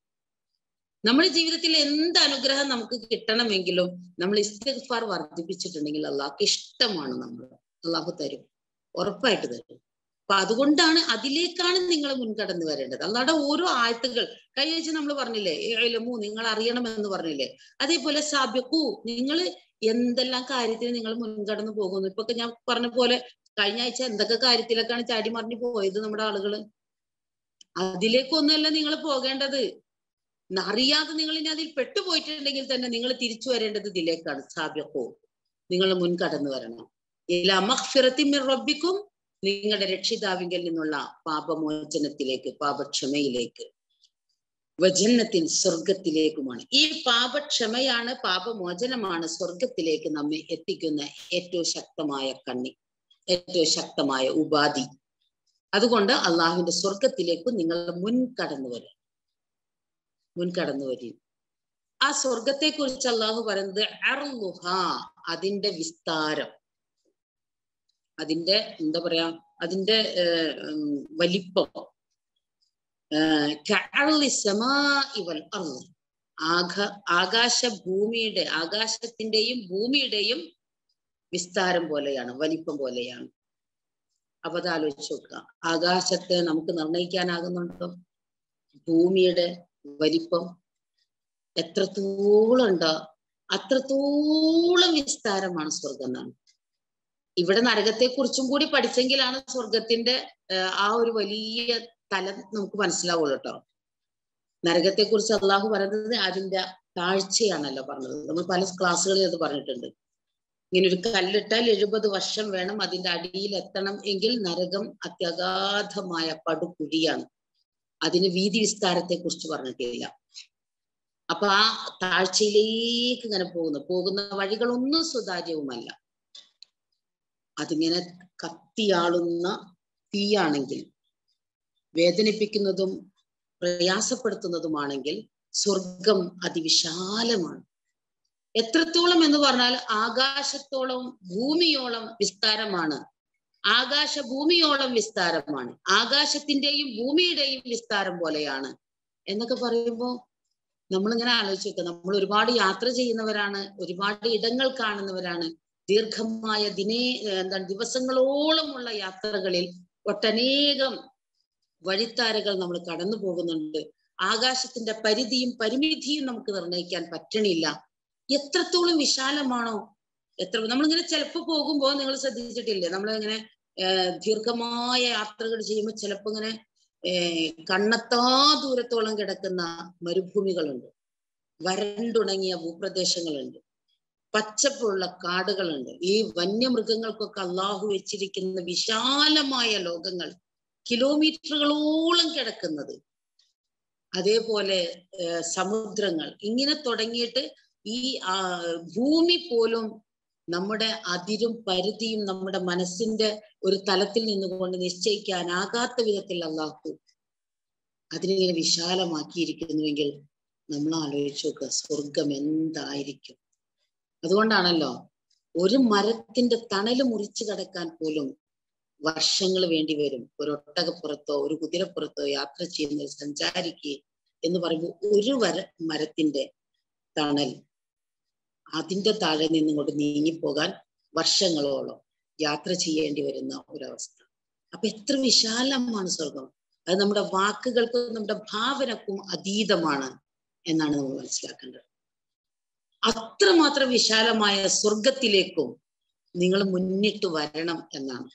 A: നമ്മുടെ ജീവിതത്തിൽ എന്ത് അനുഗ്രഹം നമുക്ക് കിട്ടണമെങ്കിലും നമ്മൾ ഇസ്തിഗ്ഫാർ വർദ്ധിപ്പിച്ചിട്ടുണ്ടെങ്കിൽ അള്ളാഹ്ക്ക് ഇഷ്ടമാണ് നമ്മൾ അള്ളാഹു തരും ഉറപ്പായിട്ട് തരും അപ്പൊ അതുകൊണ്ടാണ് അതിലേക്കാണ് നിങ്ങൾ മുൻകടന്നു വരേണ്ടത് അല്ലാതെ ഓരോ ആയത്തുകൾ കഴിഞ്ഞ വെച്ച് നമ്മൾ പറഞ്ഞില്ലേ ഏലമു നിങ്ങൾ അറിയണം എന്ന് പറഞ്ഞില്ലേ അതേപോലെ സാബിക്കു നിങ്ങൾ എന്തെല്ലാം കാര്യത്തിന് നിങ്ങൾ മുൻകടന്നു പോകുന്നു ഇപ്പൊ ഞാൻ പറഞ്ഞ പോലെ കഴിഞ്ഞ ആഴ്ച എന്തൊക്കെ കാര്യത്തിലൊക്കെയാണ് ചാടി മറിഞ്ഞു പോയത് നമ്മുടെ ആളുകള് അതിലേക്കൊന്നുമല്ല നിങ്ങൾ പോകേണ്ടത് അറിയാതെ നിങ്ങൾ ഇനി അതിൽ പെട്ടുപോയിട്ടുണ്ടെങ്കിൽ തന്നെ നിങ്ങൾ തിരിച്ചു വരേണ്ടത് ഇതിലേക്കാണ് സാബ്യക്കോ നിങ്ങൾ മുൻകടന്നു വരണം ഇല മഹ്ഫിറത്തിമിർ റബ്ബിക്കും നിങ്ങളുടെ രക്ഷിതാവിങ്കിൽ നിന്നുള്ള പാപമോചനത്തിലേക്ക് പാപക്ഷമയിലേക്ക് വജന്നത്തിൽ സ്വർഗത്തിലേക്കുമാണ് ഈ പാപക്ഷമയാണ് പാപമോചനമാണ് സ്വർഗത്തിലേക്ക് നമ്മെ എത്തിക്കുന്ന ഏറ്റവും ശക്തമായ കണ്ണി ഏറ്റവും ശക്തമായ ഉപാധി അതുകൊണ്ട് അള്ളാഹുവിന്റെ സ്വർഗത്തിലേക്ക് നിങ്ങൾ മുൻകടന്നു വരും മുൻകടന്നു വരും ആ സ്വർഗത്തെ കുറിച്ച് അള്ളാഹു പറയുന്നത് അർലുഹ അതിന്റെ വിസ്താരം അതിന്റെ എന്താ പറയാ അതിന്റെ വലിപ്പം ആഘ ആകാശ ഭൂമിയുടെ ആകാശത്തിന്റെയും ഭൂമിയുടെയും വിസ്താരം പോലെയാണ് വലിപ്പം പോലെയാണ് അപ്പൊ അത് ആലോചിച്ച് നോക്കുക ആകാശത്തെ നമുക്ക് നിർണയിക്കാനാകുന്നുണ്ടോ ഭൂമിയുടെ വലിപ്പം എത്രത്തോളം ഉണ്ടോ അത്രത്തോളം വിസ്താരമാണ് സ്വർഗം എന്നാണ് ഇവിടെ നരകത്തെ കുറിച്ചും കൂടി പഠിച്ചെങ്കിലാണ് സ്വർഗത്തിന്റെ ആ ഒരു വലിയ തലം നമുക്ക് മനസ്സിലാവുള്ളൂ കേട്ടോ നരകത്തെ കുറിച്ച് അള്ളാഹു പറയുന്നത് അതിന്റെ താഴ്ചയാണല്ലോ പറഞ്ഞത് നമ്മൾ പല ക്ലാസ്സുകളിൽ അത് പറഞ്ഞിട്ടുണ്ട് ഇങ്ങനെ ഒരു കല്ലിട്ടാൽ എഴുപത് വർഷം വേണം അതിന്റെ അടിയിൽ എത്തണം എങ്കിൽ നരകം അത്യഗാധമായ പടുകുഴിയാണ് അതിന് വീതി വിസ്താരത്തെ കുറിച്ച് പറഞ്ഞിട്ടില്ല അപ്പൊ ആ താഴ്ചയിലേക്ക് ഇങ്ങനെ പോകുന്നു പോകുന്ന വഴികളൊന്നും സുതാര്യവുമല്ല അതിങ്ങനെ കത്തിയാളുന്ന തീയാണെങ്കിൽ വേദനിപ്പിക്കുന്നതും പ്രയാസപ്പെടുത്തുന്നതുമാണെങ്കിൽ സ്വർഗം അതിവിശാലമാണ് എത്രത്തോളം എന്ന് പറഞ്ഞാൽ ആകാശത്തോളം ഭൂമിയോളം വിസ്താരമാണ് ആകാശ ഭൂമിയോളം വിസ്താരമാണ് ആകാശത്തിന്റെയും ഭൂമിയുടെയും വിസ്താരം പോലെയാണ് എന്നൊക്കെ പറയുമ്പോൾ നമ്മളിങ്ങനെ ആലോചിച്ച് വെക്കുക നമ്മൾ ഒരുപാട് യാത്ര ചെയ്യുന്നവരാണ് ഒരുപാട് ഇടങ്ങൾ കാണുന്നവരാണ് ദീർഘമായ ദിനേ എന്താണ് ദിവസങ്ങളോളമുള്ള യാത്രകളിൽ ഒട്ടനേകം വഴിത്താരകൾ നമ്മൾ കടന്നു പോകുന്നുണ്ട് ആകാശത്തിന്റെ പരിധിയും പരിമിതിയും നമുക്ക് നിർണ്ണയിക്കാൻ പറ്റണില്ല എത്രത്തോളം വിശാലമാണോ എത്ര നമ്മളിങ്ങനെ ചിലപ്പോൾ പോകുമ്പോൾ നിങ്ങൾ ശ്രദ്ധിച്ചിട്ടില്ലേ നമ്മളിങ്ങനെ ദീർഘമായ യാത്രകൾ ചെയ്യുമ്പോൾ ചിലപ്പോൾ ഇങ്ങനെ കണ്ണത്താ ദൂരത്തോളം കിടക്കുന്ന മരുഭൂമികളുണ്ട് വരണ്ടുണങ്ങിയ ഭൂപ്രദേശങ്ങളുണ്ട് പച്ചപ്പുള്ള കാടുകളുണ്ട് ഈ വന്യമൃഗങ്ങൾക്കൊക്കെ അള്ളാഹു വെച്ചിരിക്കുന്ന വിശാലമായ ലോകങ്ങൾ കിലോമീറ്ററുകളോളം കിടക്കുന്നത് അതേപോലെ ഏർ സമുദ്രങ്ങൾ ഇങ്ങനെ തുടങ്ങിയിട്ട് ഈ ആ, ഭൂമി പോലും നമ്മുടെ അതിരും പരിധിയും നമ്മുടെ മനസ്സിന്റെ ഒരു തലത്തിൽ നിന്നുകൊണ്ട് നിശ്ചയിക്കാനാകാത്ത വിധത്തിൽ അള്ളാഹു അതിനിങ്ങനെ വിശാലമാക്കിയിരിക്കുന്നുവെങ്കിൽ നമ്മൾ ആലോചിച്ച് നോക്കുക സ്വർഗം എന്തായിരിക്കും അതുകൊണ്ടാണല്ലോ ഒരു മരത്തിന്റെ തണല് മുറിച്ചു കടക്കാൻ പോലും വർഷങ്ങൾ വേണ്ടി വരും ഒരു ഒട്ടകപ്പുറത്തോ ഒരു കുതിരപ്പുറത്തോ യാത്ര ചെയ്യുന്ന ഒരു സഞ്ചാരിക്ക് എന്ന് പറയുമ്പോൾ ഒരു വര മരത്തിന്റെ തണൽ അതിന്റെ താഴെ നിന്നുകൊണ്ട് നീങ്ങിപ്പോകാൻ വർഷങ്ങളോളം യാത്ര ചെയ്യേണ്ടി വരുന്ന ഒരവസ്ഥ അപ്പൊ എത്ര വിശാലമാണ് സ്വർഗം അത് നമ്മുടെ വാക്കുകൾക്കും നമ്മുടെ ഭാവനക്കും അതീതമാണ് എന്നാണ് നമ്മൾ മനസ്സിലാക്കേണ്ടത് അത്രമാത്രം വിശാലമായ സ്വർഗത്തിലേക്കും നിങ്ങൾ മുന്നിട്ട് വരണം എന്നാണ്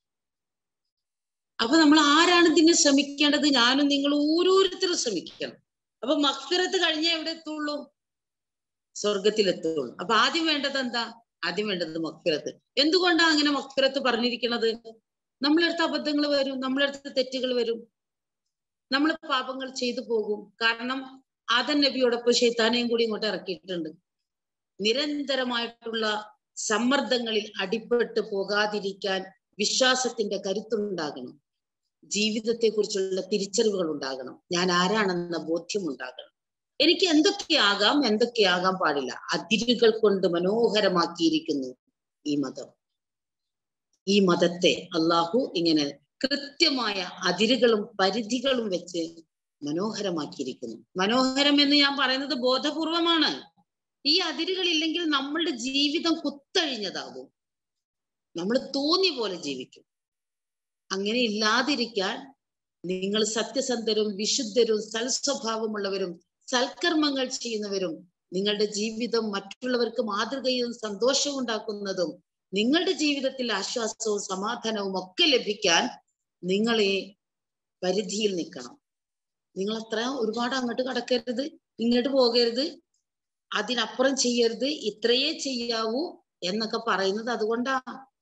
A: അപ്പൊ നമ്മൾ ആരാണ് ഇതിന് ശ്രമിക്കേണ്ടത് ഞാനും നിങ്ങൾ ഓരോരുത്തരും ശ്രമിക്കണം അപ്പൊ മക്ഫിറത്ത് കഴിഞ്ഞ എവിടെ എത്തുള്ളൂ സ്വർഗത്തിലെത്തുള്ളൂ അപ്പൊ ആദ്യം വേണ്ടത് എന്താ ആദ്യം വേണ്ടത് മക്ഫിറത്ത് എന്തുകൊണ്ടാണ് അങ്ങനെ മക്ഫിറത്ത് പറഞ്ഞിരിക്കുന്നത് നമ്മളടുത്ത് അബദ്ധങ്ങൾ വരും നമ്മളടുത്ത് തെറ്റുകൾ വരും നമ്മൾ പാപങ്ങൾ ചെയ്തു പോകും കാരണം ആദൻ നബിയോടൊപ്പം ഷെയ്ത്താനെയും കൂടി ഇങ്ങോട്ട് ഇറക്കിയിട്ടുണ്ട് നിരന്തരമായിട്ടുള്ള സമ്മർദ്ദങ്ങളിൽ അടിപ്പെട്ട് പോകാതിരിക്കാൻ വിശ്വാസത്തിന്റെ കരുത്തുണ്ടാകണം ജീവിതത്തെ കുറിച്ചുള്ള തിരിച്ചറിവുകൾ ഉണ്ടാകണം ഞാൻ ആരാണെന്ന ബോധ്യം ഉണ്ടാകണം എനിക്ക് എന്തൊക്കെയാകാം എന്തൊക്കെയാകാൻ പാടില്ല അതിരുകൾ കൊണ്ട് മനോഹരമാക്കിയിരിക്കുന്നു ഈ മതം ഈ മതത്തെ അള്ളാഹു ഇങ്ങനെ കൃത്യമായ അതിരുകളും പരിധികളും വെച്ച് മനോഹരമാക്കിയിരിക്കുന്നു മനോഹരം എന്ന് ഞാൻ പറയുന്നത് ബോധപൂർവമാണ് ഈ അതിരുകൾ ഇല്ലെങ്കിൽ നമ്മളുടെ ജീവിതം കുത്തഴിഞ്ഞതാകും നമ്മൾ തോന്നിയ പോലെ ജീവിക്കും അങ്ങനെ ഇല്ലാതിരിക്കാൻ നിങ്ങൾ സത്യസന്ധരും വിശുദ്ധരും സൽസ്വഭാവമുള്ളവരും സൽക്കർമ്മങ്ങൾ ചെയ്യുന്നവരും നിങ്ങളുടെ ജീവിതം മറ്റുള്ളവർക്ക് മാതൃകയും സന്തോഷവും ഉണ്ടാക്കുന്നതും നിങ്ങളുടെ ജീവിതത്തിൽ ആശ്വാസവും സമാധാനവും ഒക്കെ ലഭിക്കാൻ നിങ്ങൾ ഈ പരിധിയിൽ നിൽക്കണം നിങ്ങൾ അത്ര ഒരുപാട് അങ്ങോട്ട് കടക്കരുത് ഇങ്ങോട്ട് പോകരുത് അതിനപ്പുറം ചെയ്യരുത് ഇത്രയേ ചെയ്യാവൂ എന്നൊക്കെ പറയുന്നത് അതുകൊണ്ടാ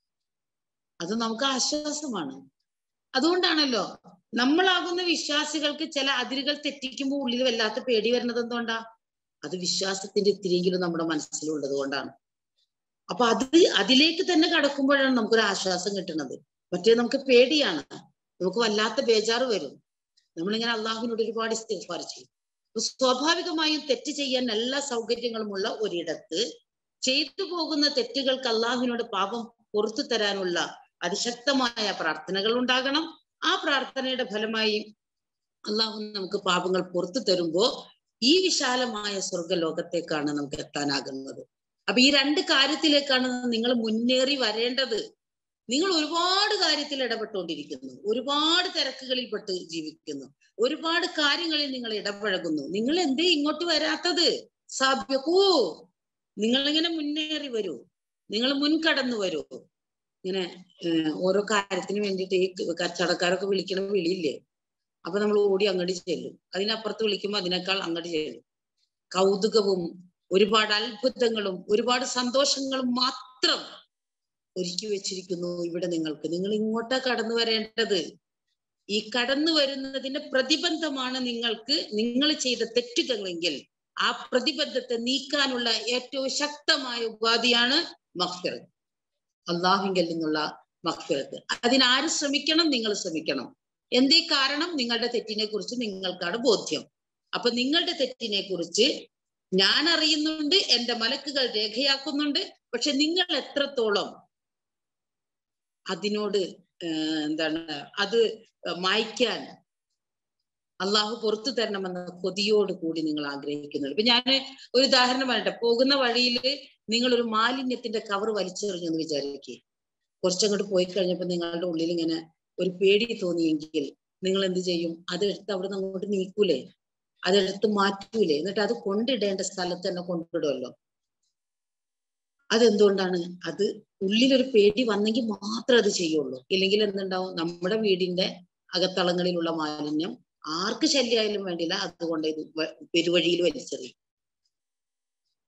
A: അത് നമുക്ക് ആശ്വാസമാണ് അതുകൊണ്ടാണല്ലോ നമ്മളാകുന്ന വിശ്വാസികൾക്ക് ചില അതിരുകൾ തെറ്റിക്കുമ്പോൾ ഉള്ളിൽ വല്ലാത്ത പേടി വരുന്നത് എന്തുകൊണ്ടാ അത് വിശ്വാസത്തിന്റെ ഇത്തിരിയെങ്കിലും നമ്മുടെ മനസ്സിലുള്ളത് കൊണ്ടാണ് അപ്പൊ അത് അതിലേക്ക് തന്നെ കടക്കുമ്പോഴാണ് നമുക്കൊരു ആശ്വാസം കിട്ടുന്നത് മറ്റേ നമുക്ക് പേടിയാണ് നമുക്ക് വല്ലാത്ത ബേജാറ് വരും നമ്മളിങ്ങനെ അള്ളാഹുവിനോട് ഒരുപാട് ഇസ്തിഗ്ഫാർ ചെയ്യും അപ്പൊ സ്വാഭാവികമായും തെറ്റ് ചെയ്യാൻ എല്ലാ സൗകര്യങ്ങളുമുള്ള ഒരിടത്ത് ചെയ്തു പോകുന്ന തെറ്റുകൾക്ക് അള്ളാഹുവിനോട് പാപം പുറത്തു തരാനുള്ള അതിശക്തമായ പ്രാർത്ഥനകൾ ഉണ്ടാകണം ആ പ്രാർത്ഥനയുടെ ഫലമായി അള്ളാഹു നമുക്ക് പാപങ്ങൾ പുറത്തു തരുമ്പോ ഈ വിശാലമായ സ്വർഗലോകത്തേക്കാണ് നമുക്ക് എത്താനാകുന്നത് അപ്പൊ ഈ രണ്ട് കാര്യത്തിലേക്കാണ് നിങ്ങൾ മുന്നേറി വരേണ്ടത് നിങ്ങൾ ഒരുപാട് കാര്യത്തിൽ ഇടപെട്ടുകൊണ്ടിരിക്കുന്നു ഒരുപാട് തിരക്കുകളിൽ പെട്ട് ജീവിക്കുന്നു ഒരുപാട് കാര്യങ്ങളിൽ നിങ്ങൾ ഇടപഴകുന്നു നിങ്ങൾ എന്തേ ഇങ്ങോട്ട് വരാത്തത് സാധ്യക്കൂ നിങ്ങൾ ഇങ്ങനെ മുന്നേറി വരൂ നിങ്ങൾ മുൻകടന്നു വരൂ ഇങ്ങനെ ഓരോ കാര്യത്തിന് വേണ്ടിയിട്ട് ഈ കച്ചവടക്കാരൊക്കെ വിളിക്കണ വിളിയില്ലേ അപ്പൊ നമ്മൾ ഓടി അങ്ങോട്ട് ചെല്ലും അതിനപ്പുറത്ത് വിളിക്കുമ്പോൾ അതിനേക്കാൾ അങ്ങോട്ട് ചെല്ലും കൗതുകവും ഒരുപാട് അത്ഭുതങ്ങളും ഒരുപാട് സന്തോഷങ്ങളും മാത്രം ഒരുക്കി വെച്ചിരിക്കുന്നു ഇവിടെ നിങ്ങൾക്ക് നിങ്ങൾ ഇങ്ങോട്ടാ കടന്നു വരേണ്ടത് ഈ കടന്നു വരുന്നതിന്റെ പ്രതിബന്ധമാണ് നിങ്ങൾക്ക് നിങ്ങൾ ചെയ്ത തെറ്റുകളെങ്കിൽ ആ പ്രതിബന്ധത്തെ നീക്കാനുള്ള ഏറ്റവും ശക്തമായ ഉപാധിയാണ് മഹ്ഫിറത്ത് അള്ളാഹുങ്കൽ നിന്നുള്ള മഹ്ഫിറത്ത് അതിനാര് ശ്രമിക്കണം നിങ്ങൾ ശ്രമിക്കണം എന്തേ കാരണം നിങ്ങളുടെ തെറ്റിനെ കുറിച്ച് നിങ്ങൾക്കാണ് ബോധ്യം അപ്പൊ നിങ്ങളുടെ തെറ്റിനെ കുറിച്ച് ഞാൻ അറിയുന്നുണ്ട് എന്റെ മലക്കുകൾ രേഖയാക്കുന്നുണ്ട് പക്ഷെ നിങ്ങൾ എത്രത്തോളം അതിനോട് എന്താണ് അത് മായ്ക്കാൻ അള്ളാഹു പുറത്തു തരണമെന്ന കൊതിയോട് കൂടി നിങ്ങൾ ആഗ്രഹിക്കുന്നുണ്ട് ഇപ്പൊ ഞാൻ ഒരു ഉദാഹരണം പറയട്ടെ പോകുന്ന വഴിയിൽ നിങ്ങൾ ഒരു മാലിന്യത്തിന്റെ കവർ വലിച്ചെറിഞ്ഞു എന്ന് വിചാരിക്കുക കുറച്ചങ്ങോട്ട് പോയി കഴിഞ്ഞപ്പോ നിങ്ങളുടെ ഉള്ളിൽ ഇങ്ങനെ ഒരു പേടി തോന്നിയെങ്കിൽ നിങ്ങൾ എന്ത് ചെയ്യും അതെടുത്ത് അവിടെ നിന്ന് അങ്ങോട്ട് നീക്കൂലേ അതെടുത്ത് മാറ്റൂലേ എന്നിട്ട് അത് കൊണ്ടിടേണ്ട സ്ഥലത്ത് തന്നെ കൊണ്ടിടുമല്ലോ അതെന്തുകൊണ്ടാണ് അത് ഉള്ളിലൊരു പേടി വന്നെങ്കിൽ മാത്രം അത് ചെയ്യുള്ളൂ ഇല്ലെങ്കിൽ എന്തുണ്ടാവും നമ്മുടെ വീടിന്റെ അകത്തളങ്ങളിലുള്ള മാലിന്യം ആർക്ക് ശല്യമായാലും വേണ്ടില്ല അതുകൊണ്ട് ഇത് പെരുവഴിയിൽ വലിച്ചെറിയും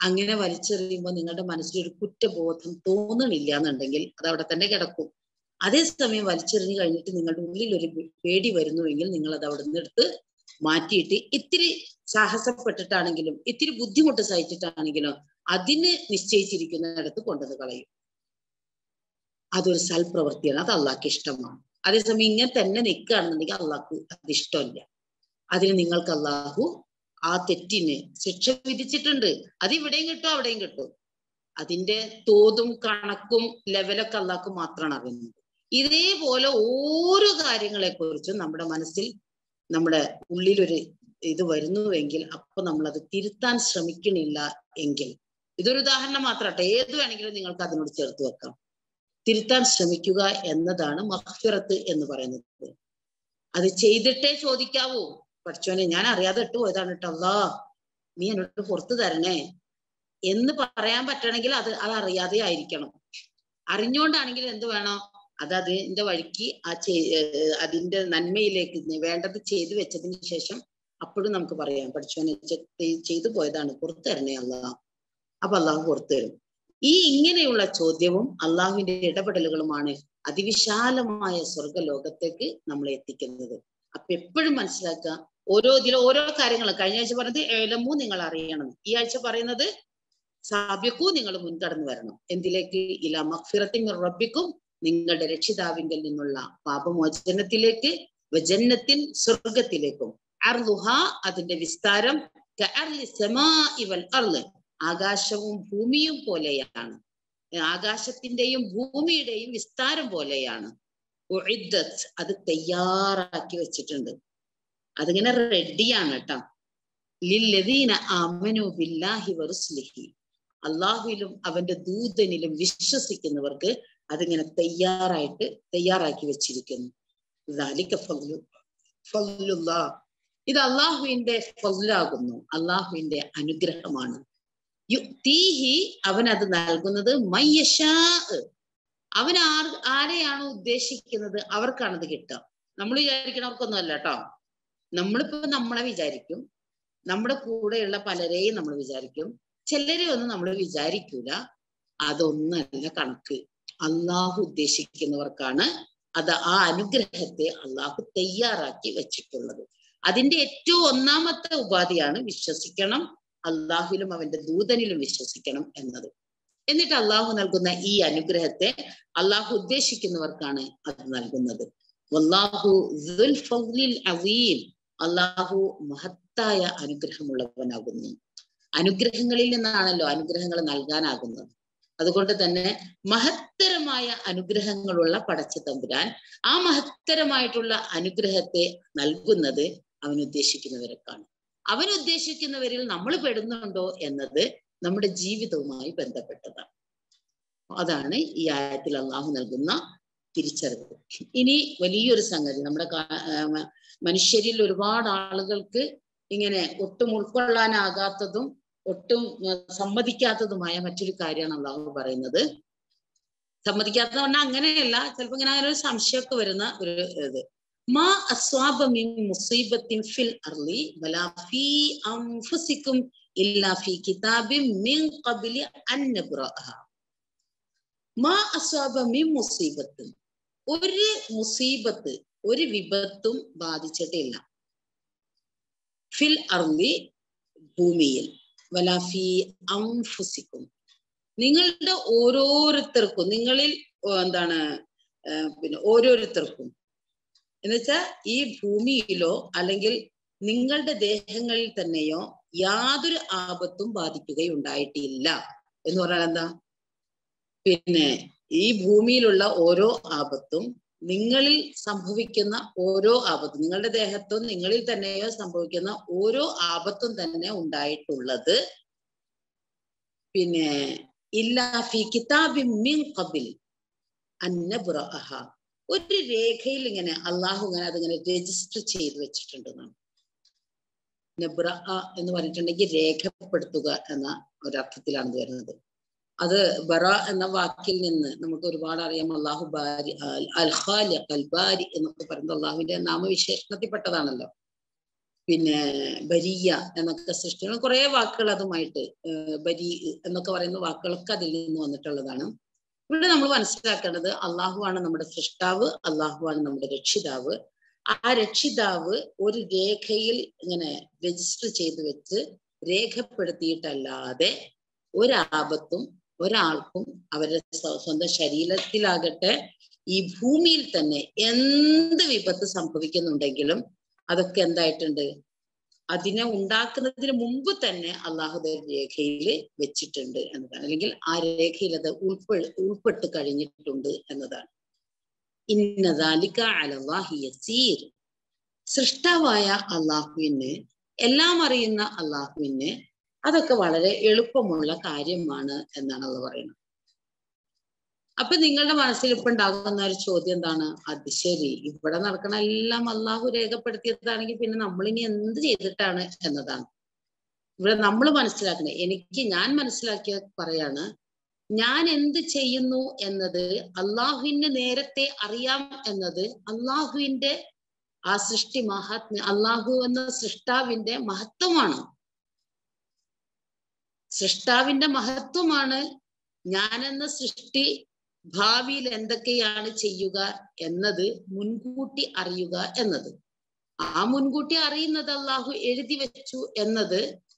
A: അങ്ങനെ വലിച്ചെറിയുമ്പോൾ നിങ്ങളുടെ മനസ്സിൽ ഒരു കുറ്റബോധം തോന്നണില്ല എന്നുണ്ടെങ്കിൽ അത് അവിടെ തന്നെ കിടക്കും അതേസമയം വലിച്ചെറിഞ്ഞു കഴിഞ്ഞിട്ട് നിങ്ങളുടെ ഉള്ളിൽ ഒരു പേടി വരുന്നുവെങ്കിൽ നിങ്ങൾ അത് അവിടെ നിന്ന് എടുത്ത് മാറ്റിയിട്ട് ഇത്തിരി സാഹസപ്പെട്ടിട്ടാണെങ്കിലും ഇത്തിരി ബുദ്ധിമുട്ട് സഹിച്ചിട്ടാണെങ്കിലും അതിന് നിശ്ചയിച്ചിരിക്കുന്നിടത്ത് കൊണ്ടുവന്ന് കളയും അതൊരു സൽപ്രവൃത്തിയാണ് അത് അള്ളാഹ്ക്ക് ഇഷ്ടമാണ് അതേസമയം ഇങ്ങനെ തന്നെ നിൽക്കുകയാണെന്നുണ്ടെങ്കിൽ അള്ളാഹ്ക്ക് അത് ഇഷ്ടമില്ല അതിന് നിങ്ങൾക്ക് അള്ളാഹു ആ തെറ്റിന് ശിക്ഷ വിധിച്ചിട്ടുണ്ട് അത് ഇവിടെയും കിട്ടും അവിടെയും കിട്ടും അതിന്റെ തോതും കണക്കും ലെവലൊക്കെ അള്ളാഹ്ക്ക് മാത്രമാണ് അറിയുന്നത് ഇതേപോലെ ഓരോ കാര്യങ്ങളെ കുറിച്ചും നമ്മുടെ മനസ്സിൽ നമ്മുടെ ഉള്ളിലൊരു ഇത് വരുന്നുവെങ്കിൽ അപ്പൊ നമ്മൾ അത് തിരുത്താൻ ശ്രമിക്കണില്ല എങ്കിൽ ഇതൊരു ഉദാഹരണം മാത്രട്ടെ ഏത് വേണമെങ്കിലും നിങ്ങൾക്ക് അതിനോട് ചേർത്ത് വെക്കാം തിരുത്താൻ ശ്രമിക്കുക എന്നതാണ് മഹ്ഫിറത്ത് എന്ന് പറയുന്നത് അത് ചെയ്തിട്ടേ ചോദിക്കാവൂ പഠിച്ചോനെ ഞാൻ അറിയാതെ ഇട്ട് പോയതാണ് കേട്ടോ അല്ലാ നീ എന്നോട് പുറത്തു തരണേ എന്ന് പറയാൻ പറ്റണമെങ്കിൽ അത് അത് അറിയാതെ ആയിരിക്കണം അറിഞ്ഞുകൊണ്ടാണെങ്കിൽ എന്ത് വേണം അത് അതിന്റെ വഴിക്ക് ആ അതിന്റെ നന്മയിലേക്ക് വേണ്ടത് ചെയ്തു വെച്ചതിന് ശേഷം അപ്പോഴും നമുക്ക് പറയാം പഠിച്ചോനെ ചെയ്തു പോയതാണ് പുറത്തു തരണേ അള്ളാഹ് അപ്പൊ അള്ളാഹു പുറത്തു തരും ഈ ഇങ്ങനെയുള്ള ചോദ്യവും അള്ളാഹുവിന്റെ ഇടപെടലുകളുമാണ് അതിവിശാലമായ സ്വർഗലോകത്തേക്ക് നമ്മളെ എത്തിക്കുന്നത് അപ്പൊ എപ്പോഴും മനസ്സിലാക്കുക ഓരോ ഇതിലും ഓരോ കാര്യങ്ങൾ കഴിഞ്ഞ ആഴ്ച പറഞ്ഞത് ഏലമു നിങ്ങൾ അറിയണം ഈ ആഴ്ച പറയുന്നത് സാബ്യക്കൂ നിങ്ങൾ മുൻകടന്നു വരണം എന്തിലേക്ക് ഇല മഖ്ഫിറത്തിൻ റബ്ബിക്കും നിങ്ങളുടെ രക്ഷിതാവിങ്കിൽ നിന്നുള്ള പാപമോചനത്തിലേക്ക് വജന്നത്തിൻ സ്വർഗത്തിലേക്കും അർലുഹ അതിന്റെ വിസ്താരം ആകാശവും ഭൂമിയും പോലെയാണ് ആകാശത്തിന്റെയും ഭൂമിയുടെയും വിസ്താരം പോലെയാണ് അത് തയ്യാറാക്കി വെച്ചിട്ടുണ്ട് അതിങ്ങനെ റെഡിയാണ് കേട്ടോ ലില്ലദീന ആമനു ബില്ലാഹി വറുസ്ലിഹി അള്ളാഹുവിലും അവന്റെ ദൂതനിലും വിശ്വസിക്കുന്നവർക്ക് അതിങ്ങനെ തയ്യാറായിട്ട് തയ്യാറാക്കി വെച്ചിരിക്കുന്നു ഇത് അള്ളാഹുവിന്റെ ഫലാകുന്നു അള്ളാഹുവിന്റെ അനുഗ്രഹമാണ് യുക്തീഹി അവൻ അത് നൽകുന്നത് മയ്യഷാ അവൻ ആർ ആരെയാണോ ഉദ്ദേശിക്കുന്നത് അവർക്കാണ് അത് കിട്ടുക നമ്മൾ വിചാരിക്കണവർക്കൊന്നും അല്ല കേട്ടോ നമ്മളിപ്പോ നമ്മളെ വിചാരിക്കും നമ്മുടെ കൂടെയുള്ള പലരെയും നമ്മൾ വിചാരിക്കും ചിലരെ ഒന്നും നമ്മൾ വിചാരിക്കൂല അതൊന്നല്ല കണക്ക് അള്ളാഹു ഉദ്ദേശിക്കുന്നവർക്കാണ് അത് ആ അനുഗ്രഹത്തെ അള്ളാഹു തയ്യാറാക്കി വെച്ചിട്ടുള്ളത് അതിന്റെ ഏറ്റവും ഒന്നാമത്തെ ഉപാധിയാണ് വിശ്വസിക്കണം അള്ളാഹുലും അവന്റെ ദൂതനിലും വിശ്വസിക്കണം എന്നത് എന്നിട്ട് അള്ളാഹു നൽകുന്ന ഈ അനുഗ്രഹത്തെ അള്ളാഹു ഉദ്ദേശിക്കുന്നവർക്കാണ് അത് നൽകുന്നത് അള്ളാഹു അസീം അള്ളാഹു മഹത്തായ അനുഗ്രഹമുള്ളവനാകുന്നു അനുഗ്രഹങ്ങളിൽ നിന്നാണല്ലോ അനുഗ്രഹങ്ങൾ നൽകാനാകുന്നത് അതുകൊണ്ട് തന്നെ മഹത്തരമായ അനുഗ്രഹങ്ങളുള്ള പടച്ച തമ്പുരാൻ ആ മഹത്തരമായിട്ടുള്ള അനുഗ്രഹത്തെ നൽകുന്നത് അവൻ ഉദ്ദേശിക്കുന്നവരൊക്കെയാണ് അവൻ ഉദ്ദേശിക്കുന്നവരിൽ നമ്മൾ പെടുന്നുണ്ടോ എന്നത് നമ്മുടെ ജീവിതവുമായി ബന്ധപ്പെട്ടതാണ് അതാണ് ഈ ആയത്തിൽ അള്ളാഹു നൽകുന്ന തിരിച്ചറിവ് ഇനി വലിയൊരു സംഗതി നമ്മുടെ മനുഷ്യരിൽ ഒരുപാട് ആളുകൾക്ക് ഇങ്ങനെ ഒട്ടും ഉൾക്കൊള്ളാനാകാത്തതും ഒട്ടും സമ്മതിക്കാത്തതുമായ മറ്റൊരു കാര്യമാണ് അള്ളാഹു പറയുന്നത് സമ്മതിക്കാത്തത് പറഞ്ഞാൽ അങ്ങനെയല്ല ചിലപ്പോ ഇങ്ങനെ അങ്ങനെ ഒരു സംശയമൊക്കെ വരുന്ന ഒരു ഇത് മാ അസ്വാബ മിൻ മുസീബത്തിൻ ഫിൽ അർളി വലാ ഫീ അൻഫുസിക്കും ഇല്ലാ ഫീ കിതാബിൻ മിൻ ഖബ്ലി അൻ നബ്റഅഹ മാ അസ്വാബ മിൻ മുസീബത്തിൻ ഒരു മുസീബത്ത് ഒരു വിപത്തും ബാധിച്ചിട്ടില്ല ഫിൽ അർളി ഭൂമിയിൽ വലാഫി അംഫുസിക്കും നിങ്ങളുടെ ഓരോരുത്തർക്കും നിങ്ങളിൽ എന്താണ് പിന്നെ ഓരോരുത്തർക്കും എന്നുവെച്ചാൽ ഈ ഭൂമിയിലോ അല്ലെങ്കിൽ നിങ്ങളുടെ ദേഹങ്ങളിൽ തന്നെയോ യാതൊരു ആപത്തും ബാധിക്കുകയുണ്ടായിട്ടില്ല എന്ന് പറഞ്ഞാൽ എന്താ പിന്നെ ഈ ഭൂമിയിലുള്ള ഓരോ ആപത്തും നിങ്ങളിൽ സംഭവിക്കുന്ന ഓരോ ആപത്തും നിങ്ങളുടെ ദേഹത്തോ നിങ്ങളിൽ തന്നെയോ സംഭവിക്കുന്ന ഓരോ ആപത്തും തന്നെ ഉണ്ടായിട്ടുള്ളത് പിന്നെ ഇല്ലാഫി കിതാബി മിൻ ഖബിൽ അന്നബ്രഅഹ ഒരു രേഖയിൽ ഇങ്ങനെ അള്ളാഹു ഇങ്ങനെ അതിങ്ങനെ രജിസ്റ്റർ ചെയ്ത് വെച്ചിട്ടുണ്ടെന്നാണ് നബ്ര എന്ന് പറഞ്ഞിട്ടുണ്ടെങ്കിൽ രേഖപ്പെടുത്തുക എന്ന ഒരർത്ഥത്തിലാണ് ഇത് വരുന്നത് അത് ബറ എന്ന വാക്കിൽ നിന്ന് നമുക്ക് ഒരുപാട് അറിയാം അള്ളാഹു ബാരി അൽ ഖാലിഖ് അൽ ബാരി എന്നൊക്കെ പറയുന്നത് അള്ളാഹുവിന്റെ നാമവിശേഷണത്തിൽപ്പെട്ടതാണല്ലോ പിന്നെ ബരിയ എന്നൊക്കെ സൃഷ്ടികൾ കുറെ വാക്കുകൾ അതുമായിട്ട് ബരി എന്നൊക്കെ പറയുന്ന വാക്കുകളൊക്കെ അതിൽ നിന്ന് വന്നിട്ടുള്ളതാണ് ഇവിടെ നമ്മൾ മനസ്സിലാക്കേണ്ടത് അള്ളാഹുവാണ് നമ്മുടെ സൃഷ്ടാവ് അള്ളാഹുവാണ് നമ്മുടെ രക്ഷിതാവ് ആ രക്ഷിതാവ് ഒരു രേഖയിൽ ഇങ്ങനെ രജിസ്റ്റർ ചെയ്ത് വെച്ച് രേഖപ്പെടുത്തിയിട്ടല്ലാതെ ഒരാപത്തും ഒരാൾക്കും അവരുടെ സ്വന്തം ശരീരത്തിലാകട്ടെ ഈ ഭൂമിയിൽ തന്നെ എന്ത് വിപത്ത് സംഭവിക്കുന്നുണ്ടെങ്കിലും അതൊക്കെ എന്തായിട്ടുണ്ട് അതിനെ ഉണ്ടാക്കുന്നതിന് മുമ്പ് തന്നെ അള്ളാഹുദ രേഖയിൽ വെച്ചിട്ടുണ്ട് എന്നതാണ് അല്ലെങ്കിൽ ആ രേഖയിൽ അത് ഉൾപ്പെ ഉൾപ്പെട്ട് കഴിഞ്ഞിട്ടുണ്ട് എന്നതാണ് ഇന്നദാലിക അലല്ലാഹി യസീർ സൃഷ്ടാവായ അള്ളാഹുവിന് എല്ലാം അറിയുന്ന അള്ളാഹുവിന് അതൊക്കെ വളരെ എളുപ്പമുള്ള കാര്യമാണ് എന്നാണ് അത് പറയുന്നത് അപ്പൊ നിങ്ങളുടെ മനസ്സിൽ ഇപ്പൊ ഉണ്ടാകുന്ന ഒരു ചോദ്യം എന്താണ് അത് ശരി ഇവിടെ നടക്കണ എല്ലാം അള്ളാഹു രേഖപ്പെടുത്തിയതാണെങ്കിൽ പിന്നെ നമ്മൾ ഇനി എന്ത് ചെയ്തിട്ടാണ് എന്നതാണ് ഇവിടെ നമ്മൾ മനസ്സിലാക്കണേ എനിക്ക് ഞാൻ മനസ്സിലാക്കിയ പറയാണ് ഞാൻ എന്ത് ചെയ്യുന്നു എന്നത് അള്ളാഹുവിന് നേരത്തെ അറിയാം എന്നത് അള്ളാഹുവിന്റെ ആ സൃഷ്ടി മഹാത്മ്യ അള്ളാഹു എന്ന സൃഷ്ടാവിന്റെ മഹത്വമാണ് സൃഷ്ടാവിന്റെ മഹത്വമാണ് ഞാനെന്ന സൃഷ്ടി ഭാവിയിൽ എന്തൊക്കെയാണ് ചെയ്യുക എന്നത് മുൻകൂട്ടി അറിയുക എന്നത് ആ മുൻകൂട്ടി അറിയുന്നത് അള്ളാഹു എഴുതി വെച്ചു എന്നത്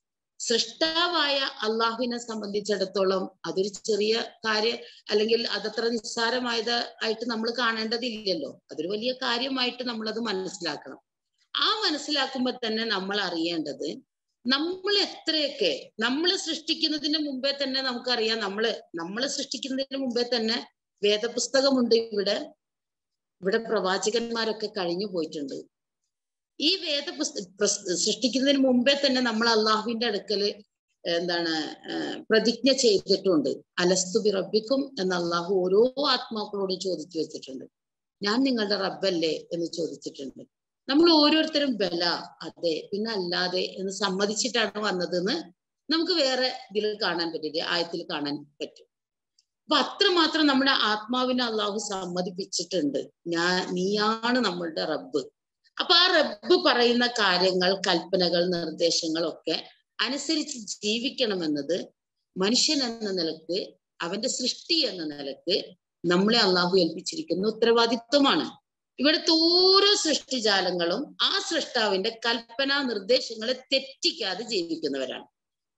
A: സൃഷ്ടാവായ അള്ളാഹുവിനെ സംബന്ധിച്ചിടത്തോളം അതൊരു ചെറിയ കാര്യം അല്ലെങ്കിൽ അതത്ര നിസ്സാരമായത് ആയിട്ട് നമ്മൾ കാണേണ്ടതില്ലല്ലോ അതൊരു വലിയ കാര്യമായിട്ട് നമ്മൾ അത് മനസ്സിലാക്കണം ആ മനസ്സിലാക്കുമ്പോൾ തന്നെ നമ്മൾ അറിയേണ്ടത് നമ്മൾ എത്രയൊക്കെ നമ്മൾ സൃഷ്ടിക്കുന്നതിന് മുമ്പേ തന്നെ നമുക്കറിയാം നമ്മള് നമ്മൾ സൃഷ്ടിക്കുന്നതിന് മുമ്പേ തന്നെ വേദപുസ്തകമുണ്ട് ഇവിടെ ഇവിടെ പ്രവാചകന്മാരൊക്കെ കഴിഞ്ഞു പോയിട്ടുണ്ട് ഈ വേദപുസ്ത സൃഷ്ടിക്കുന്നതിന് മുമ്പേ തന്നെ നമ്മൾ അള്ളാഹുവിന്റെ അടുക്കല് എന്താണ് പ്രതിജ്ഞ ചെയ്തിട്ടുണ്ട് അലസ്തുബി റബ്ബിക്കും എന്ന് അള്ളാഹു ഓരോ ആത്മാക്കളോടും ചോദിച്ചു വെച്ചിട്ടുണ്ട് ഞാൻ നിങ്ങളുടെ റബ്ബല്ലേ എന്ന് ചോദിച്ചിട്ടുണ്ട് നമ്മൾ ഓരോരുത്തരും ബല അതെ പിന്നെ അല്ലാതെ എന്ന് സമ്മതിച്ചിട്ടാണ് വന്നതെന്ന് നമുക്ക് വേറെ ഇതിൽ കാണാൻ പറ്റില്ല ആയത്തിൽ കാണാൻ പറ്റും അപ്പൊ അത്രമാത്രം നമ്മുടെ ആത്മാവിനെ അള്ളാഹു സമ്മതിപ്പിച്ചിട്ടുണ്ട് ഞാൻ നീയാണ് നമ്മളുടെ റബ്ബ് അപ്പൊ ആ റബ്ബ് പറയുന്ന കാര്യങ്ങൾ കൽപ്പനകൾ നിർദ്ദേശങ്ങൾ ഒക്കെ അനുസരിച്ച് ജീവിക്കണമെന്നത് മനുഷ്യൻ എന്ന നിലക്ക് അവന്റെ സൃഷ്ടി എന്ന നിലക്ക് നമ്മളെ അള്ളാഹു ഏൽപ്പിച്ചിരിക്കുന്ന ഉത്തരവാദിത്വമാണ് ഇവിടുത്തെ ഓരോ സൃഷ്ടിജാലങ്ങളും ആ സൃഷ്ടാവിന്റെ കൽപ്പനാ നിർദ്ദേശങ്ങളെ തെറ്റിക്കാതെ ജീവിക്കുന്നവരാണ്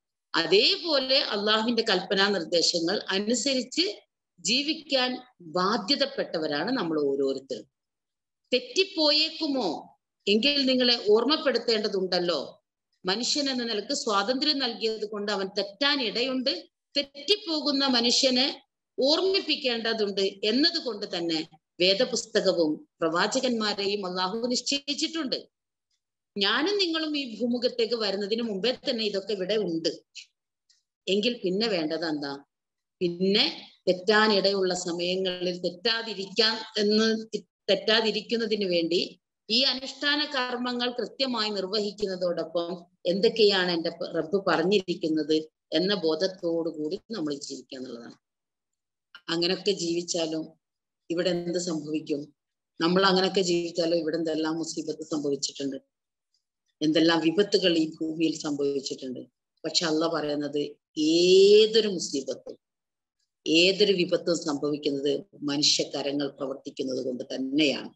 A: അതേപോലെ അള്ളാഹുവിന്റെ കൽപ്പനാ നിർദ്ദേശങ്ങൾ അനുസരിച്ച് ജീവിക്കാൻ ബാധ്യതപ്പെട്ടവരാണ് നമ്മൾ ഓരോരുത്തരും തെറ്റിപ്പോയേക്കുമോ എങ്കിൽ നിങ്ങളെ ഓർമ്മപ്പെടുത്തേണ്ടതുണ്ടല്ലോ മനുഷ്യൻ എന്ന നിലക്ക് സ്വാതന്ത്ര്യം നൽകിയത് കൊണ്ട് അവൻ തെറ്റാൻ ഇടയുണ്ട് തെറ്റിപ്പോകുന്ന മനുഷ്യനെ ഓർമ്മിപ്പിക്കേണ്ടതുണ്ട് എന്നതുകൊണ്ട് തന്നെ വേദപുസ്തകവും പ്രവാചകന്മാരെയും അള്ളാഹു നിശ്ചയിച്ചിട്ടുണ്ട് ഞാനും നിങ്ങളും ഈ ഭൂമുഖത്തേക്ക് വരുന്നതിന് മുമ്പേ തന്നെ ഇതൊക്കെ ഇവിടെ ഉണ്ട് എങ്കിൽ പിന്നെ വേണ്ടത് എന്താ പിന്നെ തെറ്റാനിടയുള്ള സമയങ്ങളിൽ തെറ്റാതിരിക്കാൻ എന്ന് തെറ്റാതിരിക്കുന്നതിന് വേണ്ടി ഈ അനുഷ്ഠാന കർമ്മങ്ങൾ കൃത്യമായി നിർവഹിക്കുന്നതോടൊപ്പം എന്തൊക്കെയാണ് എൻ്റെ റബ്ബ് പറഞ്ഞിരിക്കുന്നത് എന്ന ബോധത്തോടു കൂടി നമ്മൾ ജീവിക്കുക എന്നുള്ളതാണ് അങ്ങനൊക്കെ ജീവിച്ചാലും ഇവിടെ എന്ത് സംഭവിക്കും നമ്മൾ അങ്ങനെയൊക്കെ ജീവിച്ചാലും ഇവിടെ എന്തെല്ലാം മുസീബത്ത് സംഭവിച്ചിട്ടുണ്ട് എന്തെല്ലാം വിപത്തുകൾ ഈ ഭൂമിയിൽ സംഭവിച്ചിട്ടുണ്ട് പക്ഷെ അല്ല പറയുന്നത് ഏതൊരു മുസീബത്തും ഏതൊരു വിപത്തും സംഭവിക്കുന്നത് മനുഷ്യകരങ്ങൾ പ്രവർത്തിക്കുന്നത് കൊണ്ട് തന്നെയാണ്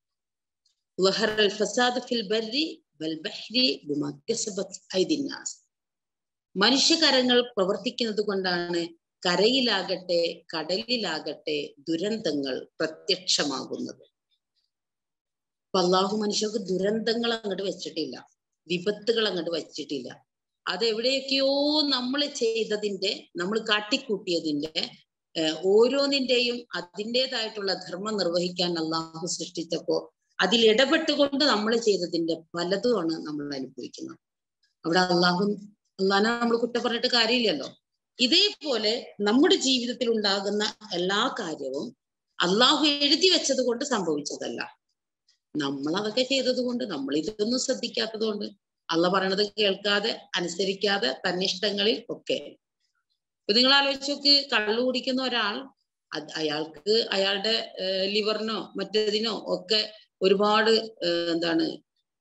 A: മനുഷ്യകരങ്ങൾ പ്രവർത്തിക്കുന്നത് കൊണ്ടാണ് കരയിലാകട്ടെ കടലിലാകട്ടെ ദുരന്തങ്ങൾ പ്രത്യക്ഷമാകുന്നത് അപ്പൊ അള്ളാഹു മനുഷ്യർക്ക് ദുരന്തങ്ങൾ അങ്ങോട്ട് വെച്ചിട്ടില്ല വിപത്തുകൾ അങ്ങോട്ട് വെച്ചിട്ടില്ല അത് എവിടെയൊക്കെയോ നമ്മൾ ചെയ്തതിന്റെ നമ്മൾ കാട്ടിക്കൂട്ടിയതിന്റെ ഓരോന്നിന്റെയും അതിൻ്റെതായിട്ടുള്ള ധർമ്മം നിർവഹിക്കാൻ അള്ളാഹു സൃഷ്ടിച്ചപ്പോ അതിൽ ഇടപെട്ടുകൊണ്ട് നമ്മൾ ചെയ്തതിന്റെ പലതുമാണ് നമ്മൾ അനുഭവിക്കുന്നത് അവിടെ അള്ളാഹു അള്ളാഹാനെ നമ്മൾ കുറ്റം പറഞ്ഞിട്ട് കാര്യമില്ലല്ലോ ഇതേപോലെ നമ്മുടെ ജീവിതത്തിൽ ഉണ്ടാകുന്ന എല്ലാ കാര്യവും അള്ളാഹു എഴുതി വെച്ചത് കൊണ്ട് സംഭവിച്ചതല്ല നമ്മൾ അതൊക്കെ ചെയ്തത് കൊണ്ട് നമ്മൾ ഇതൊന്നും ശ്രദ്ധിക്കാത്തത് കൊണ്ട് അള്ള പറയണത് കേൾക്കാതെ അനുസരിക്കാതെ തന്നിഷ്ടങ്ങളിൽ ഒക്കെ ഇപ്പൊ നിങ്ങൾ ആലോചിച്ച് നോക്ക് കള്ളു കുടിക്കുന്ന ഒരാൾ അയാൾക്ക് അയാളുടെ ലിവറിനോ മറ്റേതിനോ ഒക്കെ ഒരുപാട് എന്താണ്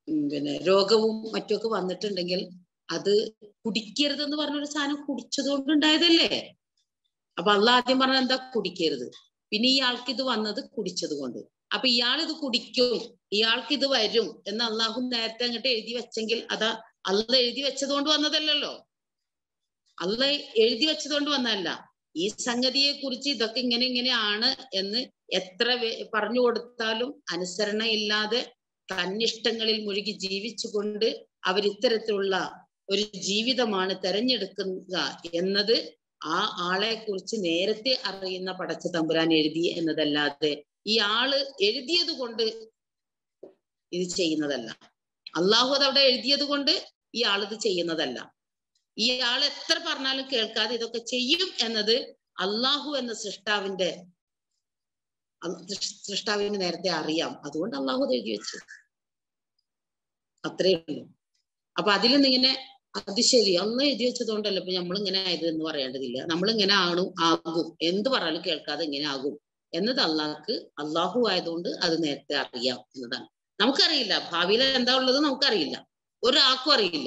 A: ഉം, പിന്നെ രോഗവും മറ്റുമൊക്കെ വന്നിട്ടുണ്ടെങ്കിൽ അത് കുടിക്കരുതെന്ന് പറഞ്ഞൊരു സാധനം കുടിച്ചത് കൊണ്ട് ഉണ്ടായതല്ലേ അപ്പൊ അള്ള ആദ്യം പറഞ്ഞ എന്താ കുടിക്കരുത് പിന്നെ ഇയാൾക്ക് ഇത് വന്നത് കുടിച്ചത് കൊണ്ട് അപ്പൊ ഇയാൾ ഇത് കുടിക്കും ഇയാൾക്ക് ഇത് വരും എന്ന് അള്ളാഹു നേരത്തെ അങ്ങോട്ട് എഴുതി വെച്ചെങ്കിൽ അതാ അള്ള എഴുതി വെച്ചത് കൊണ്ട് വന്നതല്ലല്ലോ അള്ള എഴുതി വെച്ചത് കൊണ്ട് വന്നതല്ല ഈ സംഗതിയെ കുറിച്ച് ഇതൊക്കെ ഇങ്ങനെ ഇങ്ങനെയാണ് എന്ന് എത്ര വേ- പറഞ്ഞു കൊടുത്താലും അനുസരണ ഇല്ലാതെ തന്നിഷ്ടങ്ങളിൽ മുഴുകി ജീവിച്ചുകൊണ്ട് അവരിത്തരത്തിലുള്ള ഒരു ജീവിതമാണ് തെരഞ്ഞെടുക്കുക എന്നത് ആ ആളെ കുറിച്ച് നേരത്തെ അറിയുന്ന പടച്ച തമ്പുരാൻ എഴുതി എന്നതല്ലാതെ ഈ ആള് എഴുതിയത് കൊണ്ട് ഇത് ചെയ്യുന്നതല്ല അള്ളാഹു അത് അവിടെ എഴുതിയത് കൊണ്ട് ഈ ആളിത് ചെയ്യുന്നതല്ല ഈ ആൾ എത്ര പറഞ്ഞാലും കേൾക്കാതെ ഇതൊക്കെ ചെയ്യും എന്നത് അള്ളാഹു എന്ന സൃഷ്ടാവിന്റെ അ- സൃഷ്- സൃഷ്ടാവിന് നേരത്തെ അറിയാം അതുകൊണ്ട് അള്ളാഹു അത് എഴുതി വെച്ചു അത്രേ ഉള്ളൂ അപ്പൊ അതിൽ നിന്ന് ഇങ്ങനെ അത് ശരി അന്ന് എഴുതി വെച്ചതുകൊണ്ടല്ല ഇപ്പൊ നമ്മൾ ഇങ്ങനെ ആയത് എന്ന് പറയേണ്ടതില്ല നമ്മൾ ഇങ്ങനെ ആണും ആകും എന്ത് പറഞ്ഞാലും കേൾക്കാതെ ഇങ്ങനെ ആകും എന്നത് അള്ളാഹ്ക്ക് അള്ളാഹു ആയതുകൊണ്ട് അത് നേരത്തെ അറിയാം എന്നതാണ് നമുക്കറിയില്ല ഭാവിയിൽ എന്താ ഉള്ളത് നമുക്കറിയില്ല ഒരാൾക്കും അറിയില്ല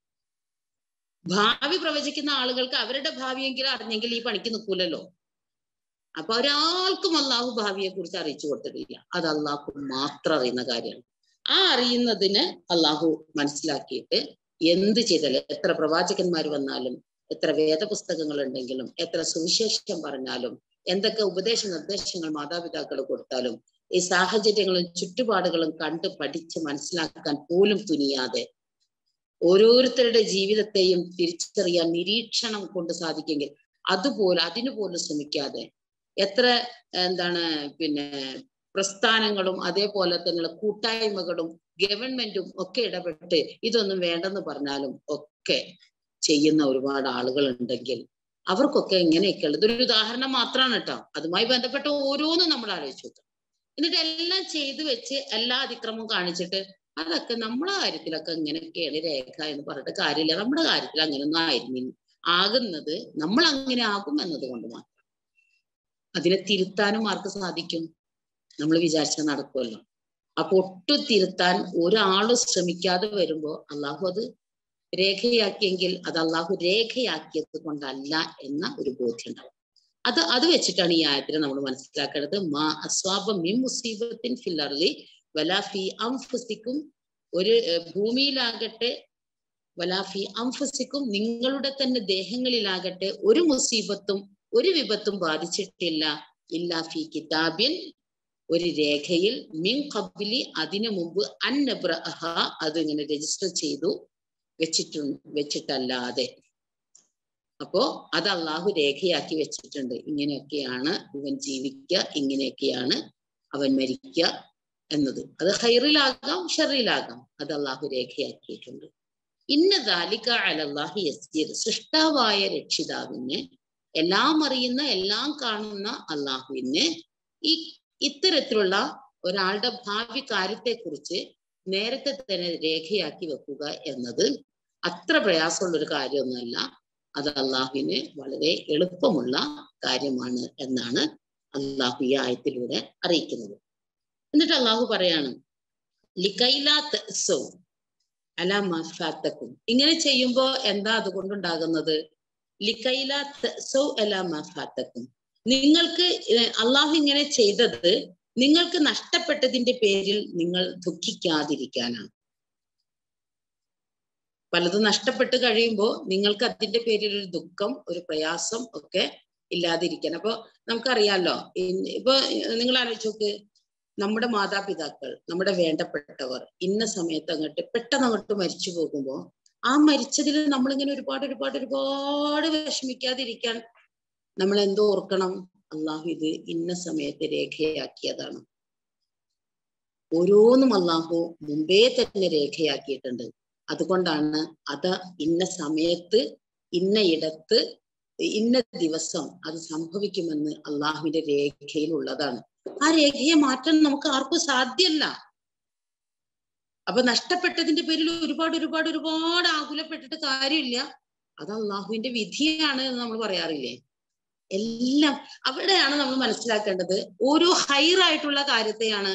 A: ഭാവി പ്രവചിക്കുന്ന ആളുകൾക്ക് അവരുടെ ഭാവിയെങ്കിലും അറിഞ്ഞെങ്കിൽ ഈ പണിക്ക് നിൽക്കൂലല്ലോ അപ്പൊ ഒരാൾക്കും അള്ളാഹു ഭാവിയെ കുറിച്ച് അറിയിച്ചു കൊടുത്തിട്ടില്ല അത് അള്ളാഹു മാത്രം അറിയുന്ന കാര്യമാണ് ആ അറിയുന്നതിന് അള്ളാഹു മനസ്സിലാക്കിയിട്ട് എന്ത് ചെയ്താലും എത്ര പ്രവാചകന്മാർ വന്നാലും എത്ര വേദപുസ്തകങ്ങൾ ഉണ്ടെങ്കിലും എത്ര സുവിശേഷം പറഞ്ഞാലും എന്തൊക്കെ ഉപദേശ നിർദ്ദേശങ്ങൾ മാതാപിതാക്കൾ കൊടുത്താലും ഈ സാഹചര്യങ്ങളും ചുറ്റുപാടുകളും കണ്ട് പഠിച്ച് മനസ്സിലാക്കാൻ പോലും തുനിയാതെ ഓരോരുത്തരുടെ ജീവിതത്തെയും തിരിച്ചറിയാൻ നിരീക്ഷണം കൊണ്ട് സാധിക്കെങ്കിൽ അതുപോലെ അതിനു പോലും ശ്രമിക്കാതെ എത്ര എന്താണ് പിന്നെ പ്രസ്ഥാനങ്ങളും അതേപോലെ തന്നെയുള്ള കൂട്ടായ്മകളും ഗവൺമെന്റും ഒക്കെ ഇടപെട്ട് ഇതൊന്നും വേണ്ടെന്ന് പറഞ്ഞാലും ഒക്കെ ചെയ്യുന്ന ഒരുപാട് ആളുകൾ ഉണ്ടെങ്കിൽ അവർക്കൊക്കെ എങ്ങനെയൊക്കെയുള്ള ഇതൊരു ഉദാഹരണം മാത്രമാണ് കേട്ടോ അതുമായി ബന്ധപ്പെട്ട ഓരോന്നും നമ്മൾ ആലോചിച്ചു നോക്കാം എന്നിട്ട് എല്ലാം ചെയ്തു വെച്ച് എല്ലാ അതിക്രമവും കാണിച്ചിട്ട് അതൊക്കെ നമ്മളെ കാര്യത്തിലൊക്കെ ഇങ്ങനെയൊക്കെയാണ് രേഖ എന്ന് പറഞ്ഞിട്ട് കാര്യമില്ല നമ്മുടെ കാര്യത്തിൽ അങ്ങനെയൊന്നും ആയിരുന്നില്ല ആകുന്നത് നമ്മൾ അങ്ങനെ ആകും എന്നത് കൊണ്ട് മാത്രം അതിനെ തിരുത്താനും ആർക്ക് സാധിക്കും നമ്മൾ വിചാരിച്ചാൽ നടക്കുമല്ലോ അപ്പൊ ഒട്ടും തിരുത്താൻ ഒരാളും ശ്രമിക്കാതെ വരുമ്പോ അള്ളാഹു അത് രേഖയാക്കിയെങ്കിൽ അത് അള്ളാഹു രേഖയാക്കിയത് കൊണ്ടല്ല എന്ന ഒരു ബോധ്യം ഉണ്ടാവും അത് അത് വെച്ചിട്ടാണ് ഈ ആയത്തിനെ നമ്മൾ മനസ്സിലാക്കേണ്ടത് മാ അസ്വാബം മിൻ മുസീബത്തിൻ ഫില്ലർലി വലാഫി അംഫുസിക്കും ഒരു ഏർ ഭൂമിയിലാകട്ടെ വലാഫി അംഫുസിക്കും നിങ്ങളുടെ തന്നെ ദേഹങ്ങളിലാകട്ടെ ഒരു മുസീബത്തും ഒരു വിപത്തും ബാധിച്ചിട്ടില്ല ഇല്ലാഫി കിതാബിൻ ഒരു രേഖയിൽ മിൻ കബിലി അതിനു മുമ്പ് അന്നബ്രഹ അത് ഇങ്ങനെ രജിസ്റ്റർ ചെയ്തു വെച്ചിട്ടു വെച്ചിട്ടല്ലാതെ അപ്പോ അത് അള്ളാഹു രേഖയാക്കി വെച്ചിട്ടുണ്ട് ഇങ്ങനെയൊക്കെയാണ് ഇവൻ ജീവിക്കുക ഇങ്ങനെയൊക്കെയാണ് അവൻ മരിക്കുക എന്നത് അത് ഹൈറിലാകാം ഷെറിലാകാം അത് അള്ളാഹു രേഖയാക്കിയിട്ടുണ്ട് ഇന്ന ദാലിക അലല്ലാഹി യസ്ജീർ സൃഷ്ടാവായ രക്ഷിതാവിന് എല്ലാം അറിയുന്ന എല്ലാം കാണുന്ന അള്ളാഹുവിന് ഈ ഇത്തരത്തിലുള്ള ഒരാളുടെ ഭാവി കാര്യത്തെക്കുറിച്ച് നേരത്തെ തന്നെ രേഖയാക്കി വെക്കുക എന്നത് അത്ര പ്രയാസമുള്ള ഒരു കാര്യമൊന്നുമല്ല അത് അള്ളാഹുവിന് വളരെ എളുപ്പമുള്ള കാര്യമാണ് എന്നാണ് അള്ളാഹു ഈ ആയത്തിലൂടെ അറിയിക്കുന്നത് എന്നിട്ട് അള്ളാഹു പറയാണ് ലിക്കൈലാത്ത് അല മഫാത്തക്കും ഇങ്ങനെ ചെയ്യുമ്പോ എന്താ അതുകൊണ്ടുണ്ടാകുന്നത് ലിക്കൈലാത്ത് അല മഫാത്തക്കും നിങ്ങൾക്ക് അള്ളാഹു ഇങ്ങനെ ചെയ്തത് നിങ്ങൾക്ക് നഷ്ടപ്പെട്ടതിന്റെ പേരിൽ നിങ്ങൾ ദുഃഖിക്കാതിരിക്കാനാണ് പലതും നഷ്ടപ്പെട്ട് കഴിയുമ്പോൾ നിങ്ങൾക്ക് അതിന്റെ പേരിൽ ഒരു ദുഃഖം ഒരു പ്രയാസം ഒക്കെ ഇല്ലാതിരിക്കാൻ അപ്പൊ നമുക്കറിയാലോ ഇപ്പൊ നിങ്ങൾ ആലോചിച്ച് നോക്ക് നമ്മുടെ മാതാപിതാക്കൾ നമ്മുടെ വേണ്ടപ്പെട്ടവർ ഇന്ന സമയത്ത് അങ്ങോട്ട് പെട്ടെന്ന് അങ്ങോട്ട് മരിച്ചു പോകുമ്പോൾ ആ മരിച്ചതിൽ നമ്മളിങ്ങനെ ഒരുപാട് ഒരുപാട് ഒരുപാട് വിഷമിക്കാതിരിക്കാൻ നമ്മൾ എന്തോ ഓർക്കണം അള്ളാഹു ഇത് ഇന്ന സമയത്ത് രേഖയാക്കിയതാണ് ഓരോന്നും അള്ളാഹു മുമ്പേ തന്നെ രേഖയാക്കിയിട്ടുണ്ട് അതുകൊണ്ടാണ് അത് ഇന്ന സമയത്ത് ഇന്ന ഇടത്ത് ഇന്ന ദിവസം അത് സംഭവിക്കുമെന്ന് അള്ളാഹുവിന്റെ രേഖയിൽ ഉള്ളതാണ് ആ രേഖയെ മാറ്റാൻ നമുക്ക് ആർക്കും സാധ്യമല്ല അപ്പൊ നഷ്ടപ്പെട്ടതിന്റെ പേരിൽ ഒരുപാട് ഒരുപാട് ഒരുപാട് ആകുലപ്പെട്ടിട്ട് കാര്യമില്ല അത് അള്ളാഹുവിന്റെ വിധിയാണ് എന്ന് നമ്മൾ പറയാറില്ലേ എല്ലാം അവിടെയാണ് നമ്മൾ മനസ്സിലാക്കേണ്ടത് ഓരോ ഹൈറായിട്ടുള്ള കാര്യത്തെയാണ്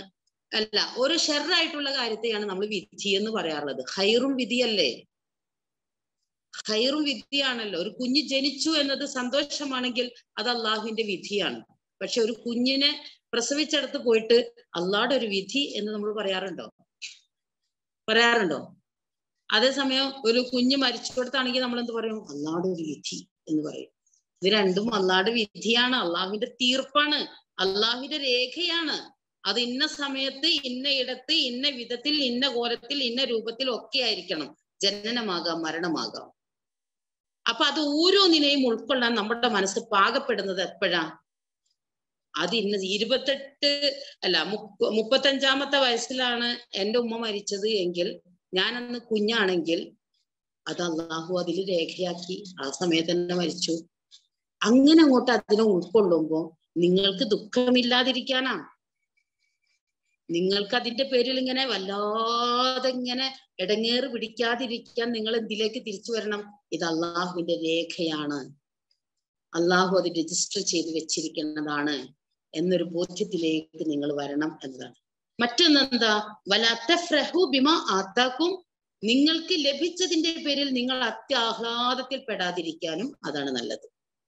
A: അല്ല ഒരു ഷെറായിട്ടുള്ള കാര്യത്തെയാണ് നമ്മൾ വിധി എന്ന് പറയാറുള്ളത് ഹൈറും വിധിയല്ലേ ഹൈറും വിധിയാണല്ലോ ഒരു കുഞ്ഞ് ജനിച്ചു എന്നത് സന്തോഷമാണെങ്കിൽ അത് അള്ളാഹുവിന്റെ വിധിയാണ് പക്ഷെ ഒരു കുഞ്ഞിനെ പ്രസവിച്ചെടുത്ത് പോയിട്ട് അള്ളാഹുടെ ഒരു വിധി എന്ന് നമ്മൾ പറയാറുണ്ടോ പറയാറുണ്ടോ അതേസമയം ഒരു കുഞ്ഞ് മരിച്ചു കൊടുത്താണെങ്കിൽ നമ്മൾ എന്ത് പറയും അള്ളാഹുടെ ഒരു വിധി എന്ന് പറയും ഇത് രണ്ടും അള്ളാഹുടെ വിധിയാണ് അള്ളാഹുവിന്റെ തീർപ്പാണ് അള്ളാഹുവിന്റെ രേഖയാണ് അത് ഇന്ന സമയത്ത് ഇന്ന ഇടത്ത് ഇന്ന വിധത്തിൽ ഇന്ന കോലത്തിൽ ഇന്ന രൂപത്തിൽ ഒക്കെ ആയിരിക്കണം ജനനമാകാം മരണമാകാം അപ്പൊ അത് ഓരോന്നിനെയും ഉൾക്കൊള്ളാൻ നമ്മുടെ മനസ്സ് പാകപ്പെടുന്നത് എപ്പോഴാ അത് ഇന്ന് ഇരുപത്തെട്ട് അല്ല മുപ്പ മുപ്പത്തഞ്ചാമത്തെ വയസ്സിലാണ് എൻ്റെ ഉമ്മ മരിച്ചത് എങ്കിൽ ഞാൻ അന്ന് കുഞ്ഞാണെങ്കിൽ അത് അള്ളാഹു അതിൽ രേഖയാക്കി ആ സമയത്ത് തന്നെ മരിച്ചു അങ്ങനെ അങ്ങോട്ട് അതിനെ ഉൾക്കൊള്ളുമ്പോ നിങ്ങൾക്ക് ദുഃഖമില്ലാതിരിക്കാനാ നിങ്ങൾക്ക് അതിന്റെ പേരിൽ ഇങ്ങനെ വല്ലാതെ ഇങ്ങനെ ഇടങ്ങേറ് പിടിക്കാതിരിക്കാൻ നിങ്ങൾ എന്തിലേക്ക് തിരിച്ചു വരണം ഇത് അള്ളാഹുവിന്റെ രേഖയാണ് അള്ളാഹു അത് രജിസ്റ്റർ ചെയ്ത് വെച്ചിരിക്കുന്നതാണ് എന്നൊരു ബോധ്യത്തിലേക്ക് നിങ്ങൾ വരണം എന്നതാണ് മറ്റൊന്നെന്താ വലാത്തഫ്രഹു ബിമ ആത്താക്കും നിങ്ങൾക്ക് ലഭിച്ചതിന്റെ പേരിൽ നിങ്ങൾ അത്യാഹ്ലാദത്തിൽ പെടാതിരിക്കാനും അതാണ് നല്ലത്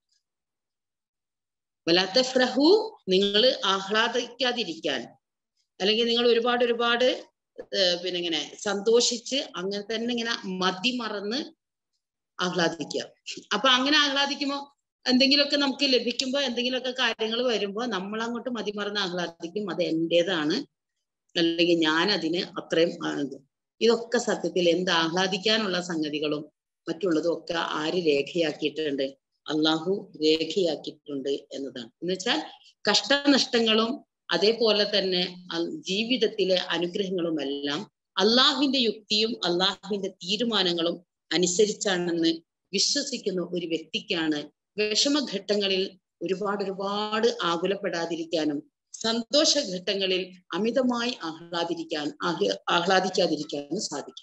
A: വലാത്തഫ്രഹു നിങ്ങൾ ആഹ്ലാദിക്കാതിരിക്കാൻ അല്ലെങ്കിൽ നിങ്ങൾ ഒരുപാട് ഒരുപാട് പിന്നെ ഇങ്ങനെ സന്തോഷിച്ച് അങ്ങനെ തന്നെ ഇങ്ങനെ മതി മറന്ന് ആഹ്ലാദിക്കുക അപ്പൊ അങ്ങനെ ആഹ്ലാദിക്കുമ്പോ എന്തെങ്കിലുമൊക്കെ നമുക്ക് ലഭിക്കുമ്പോ എന്തെങ്കിലുമൊക്കെ കാര്യങ്ങൾ വരുമ്പോ നമ്മൾ അങ്ങോട്ട് മതിമറന്ന് ആഹ്ലാദിക്കും അത് എന്റേതാണ് അല്ലെങ്കിൽ ഞാൻ അതിന് അത്രയും ഇതൊക്കെ സത്യത്തിൽ എന്ത് ആഹ്ലാദിക്കാനുള്ള സംഗതികളും മറ്റുള്ളതും ഒക്കെ ആര് രേഖയാക്കിയിട്ടുണ്ട് അള്ളാഹു രേഖയാക്കിയിട്ടുണ്ട് എന്നതാണ് എന്ന് വെച്ചാൽ കഷ്ടനഷ്ടങ്ങളും അതേപോലെ തന്നെ ജീവിതത്തിലെ അനുഗ്രഹങ്ങളുമെല്ലാം അള്ളാഹുവിന്റെ യുക്തിയും അള്ളാഹുവിന്റെ തീരുമാനങ്ങളും അനുസരിച്ചാണെന്ന് വിശ്വസിക്കുന്ന ഒരു വ്യക്തിക്കാണ് വിഷമഘട്ടങ്ങളിൽ ഒരുപാട് ഒരുപാട് ആകുലപ്പെടാതിരിക്കാനും സന്തോഷഘട്ടങ്ങളിൽ അമിതമായി ആഹ്ലാദിരിക്കാൻ ആഹ്ലാദിക്കാതിരിക്കാനും സാധിക്കും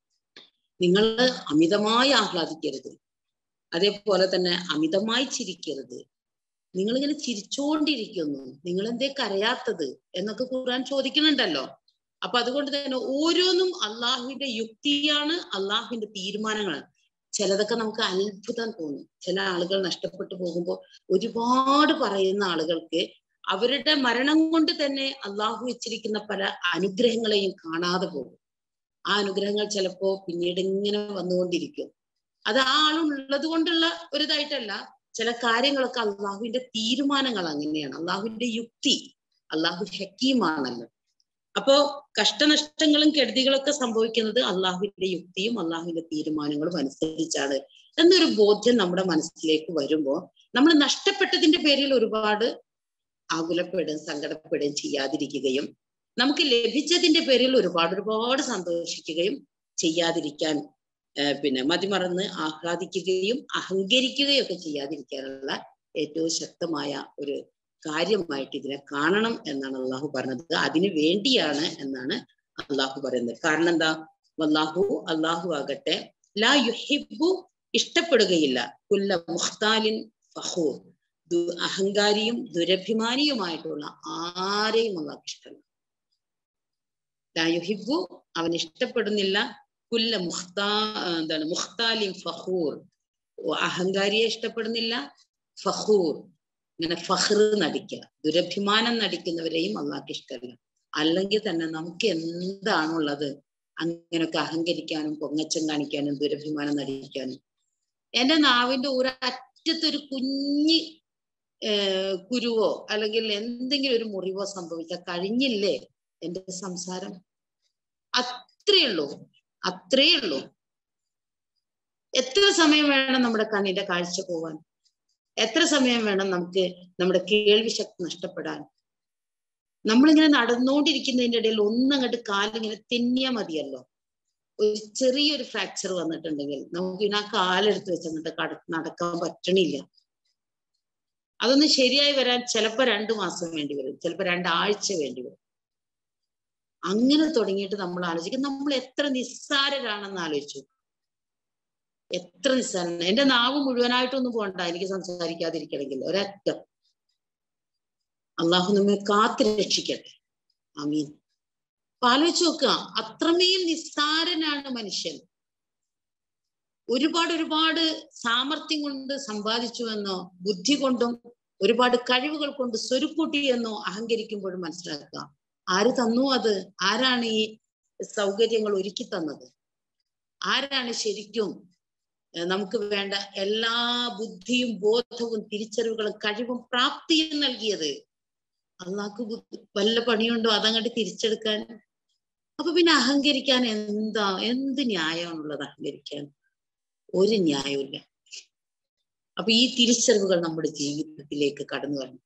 A: നിങ്ങൾ അമിതമായി ആഹ്ലാദിക്കരുത് അതേപോലെ തന്നെ അമിതമായി ചിരിക്കരുത് നിങ്ങളിങ്ങനെ ചിരിച്ചോണ്ടിരിക്കുന്നു നിങ്ങൾ എന്തേ കരയാത്തത് എന്നൊക്കെ ഖുർആൻ ചോദിക്കുന്നുണ്ടല്ലോ അപ്പൊ അതുകൊണ്ട് തന്നെ ഓരോന്നും അള്ളാഹുവിന്റെ യുക്തിയാണ് അള്ളാഹുവിന്റെ തീരുമാനങ്ങളാണ് ചിലതൊക്കെ നമുക്ക് അത്ഭുതം തോന്നും ചില ആളുകൾ നഷ്ടപ്പെട്ടു പോകുമ്പോൾ ഒരുപാട് പറയുന്ന ആളുകൾക്ക് അവരുടെ മരണം കൊണ്ട് തന്നെ അള്ളാഹു വെച്ചിരിക്കുന്ന പല അനുഗ്രഹങ്ങളെയും കാണാതെ പോകും ആ അനുഗ്രഹങ്ങൾ ചിലപ്പോ പിന്നീട് ഇങ്ങനെ വന്നുകൊണ്ടിരിക്കും അത് ആ ആളുള്ളത് കൊണ്ടുള്ള ഒരു ഇതായിട്ടല്ല ചില കാര്യങ്ങളൊക്കെ അള്ളാഹുവിന്റെ തീരുമാനങ്ങൾ അങ്ങനെയാണ് അള്ളാഹുവിന്റെ യുക്തി അള്ളാഹു ഹക്കീമാണല്ലോ അപ്പോ കഷ്ടനഷ്ടങ്ങളും കെടുതികളൊക്കെ സംഭവിക്കുന്നത് അള്ളാഹുവിന്റെ യുക്തിയും അള്ളാഹുവിന്റെ തീരുമാനങ്ങളും അനുസരിച്ചാണ് എന്നൊരു ബോധ്യം നമ്മുടെ മനസ്സിലേക്ക് വരുമ്പോ നമ്മൾ നഷ്ടപ്പെട്ടതിന്റെ പേരിൽ ഒരുപാട് ആകുലപ്പെടുകയും സങ്കടപ്പെടുകയും ചെയ്യാതിരിക്കുകയും നമുക്ക് ലഭിച്ചതിന്റെ പേരിൽ ഒരുപാട് ഒരുപാട് സന്തോഷിക്കുകയും ചെയ്യാതിരിക്കാൻ പിന്നെ മതിമറന്ന് ആഹ്ലാദിക്കുകയും അഹങ്കരിക്കുകയും ഒക്കെ ചെയ്യാതിരിക്കാനുള്ള ഏറ്റവും ശക്തമായ ഒരു കാര്യമായിട്ട് ഇതിനെ കാണണം എന്നാണ് അള്ളാഹു പറഞ്ഞത് അതിനു വേണ്ടിയാണ് എന്നാണ് അള്ളാഹു പറയുന്നത് കാരണം എന്താ അള്ളാഹു അള്ളാഹു ആകട്ടെ ലാ യുഹിബു ഇഷ്ടപ്പെടുകയില്ല കുല്ല മുഖ്താലിൻ ഫഹൂർ ദു അഹങ്കാരിയും ദുരഭിമാനിയുമായിട്ടുള്ള ആരെയും അള്ളാഹ് ഇഷ്ടമല്ല ലാ യുഹിബു അവൻ ഇഷ്ടപ്പെടുന്നില്ല കുല്ല മുഖ്താ എന്താണ് മുഖ്താലിൻ ഫഹൂർ അഹങ്കാരിയെ ഇഷ്ടപ്പെടുന്നില്ല ഫഹൂർ ഇങ്ങനെ ഫഹ്റ് നടിക്കുക ദുരഭിമാനം നടിക്കുന്നവരെയും അള്ളാഹ്ക്ക് ഇഷ്ടമല്ല അല്ലെങ്കിൽ തന്നെ നമുക്ക് എന്താണുള്ളത് അങ്ങനെയൊക്കെ അഹങ്കരിക്കാനും പൊങ്ങച്ചം കാണിക്കാനും ദുരഭിമാനം നടിക്കാനും എന്റെ നാവിന്റെ ഒരു അറ്റത്തൊരു കുഞ്ഞി കുരുവോ അല്ലെങ്കിൽ എന്തെങ്കിലും ഒരു മുറിവോ സംഭവിച്ചാൽ കഴിഞ്ഞില്ലേ എന്റെ സംസാരം അത്രയേ ഉള്ളൂ അത്രയേ ഉള്ളൂ എത്ര സമയം വേണം നമ്മുടെ കണ്ണിന്റെ കാഴ്ച പോവാൻ എത്ര സമയം വേണം നമുക്ക് നമ്മുടെ കേൾവി ശക്തി നഷ്ടപ്പെടാൻ നമ്മളിങ്ങനെ നടന്നുകൊണ്ടിരിക്കുന്നതിന്റെ ഇടയിൽ ഒന്നങ്ങോട്ട് കാലിങ്ങനെ തെന്നിയാ മതിയല്ലോ ഒരു ചെറിയൊരു ഫ്രാക്ചർ വന്നിട്ടുണ്ടെങ്കിൽ നമുക്ക് ഇനി ആ കാലെടുത്ത് വെച്ചങ്ങോട്ട് കട നടക്കാൻ പറ്റണില്ല അതൊന്ന് ശരിയായി വരാൻ ചിലപ്പോ രണ്ടു മാസം വേണ്ടി വരും ചിലപ്പോ രണ്ടാഴ്ച വേണ്ടി വരും അങ്ങനെ തുടങ്ങിയിട്ട് നമ്മൾ ആലോചിക്കും നമ്മൾ എത്ര നിസ്സാരരാണെന്ന് ആലോചിച്ചു എത്ര നിസ്സാരം എന്റെ നാവ് മുഴുവനായിട്ടൊന്നും പോണ്ട എനിക്ക് സംസാരിക്കാതിരിക്കണമെങ്കിൽ ഒരറ്റം അള്ളാഹു നമ്മെ കാത്തു രക്ഷിക്കട്ടെ അമീൻ അപ്പൊ ആലോചിച്ച് നോക്കുക അത്രമേൽ നിസ്സാരനാണ് മനുഷ്യൻ ഒരുപാട് ഒരുപാട് സാമർഥ്യം കൊണ്ട് സമ്പാദിച്ചുവെന്നോ ബുദ്ധി കൊണ്ടും ഒരുപാട് കഴിവുകൾ കൊണ്ട് സ്വരുക്കൂട്ടിയെന്നോ അഹങ്കരിക്കുമ്പോഴും മനസ്സിലാക്കുക ആര് തന്നു അത് ആരാണ് ഈ സൗകര്യങ്ങൾ ഒരുക്കി തന്നത് ആരാണ് ശരിക്കും നമുക്ക് വേണ്ട എല്ലാ ബുദ്ധിയും ബോധവും തിരിച്ചറിവുകളും കഴിവും പ്രാപ്തിയും നൽകിയത് അള്ളാഹ്ക്ക് വല്ല പണിയുണ്ടോ അതങ്ങോട്ട് തിരിച്ചെടുക്കാൻ അപ്പൊ പിന്നെ അഹങ്കരിക്കാൻ എന്താ എന്ത് ന്യായമാണുള്ളത് അഹങ്കരിക്കാൻ ഒരു ന്യായമില്ല അപ്പൊ ഈ തിരിച്ചറിവുകൾ നമ്മുടെ ജീവിതത്തിലേക്ക് കടന്നു വരണം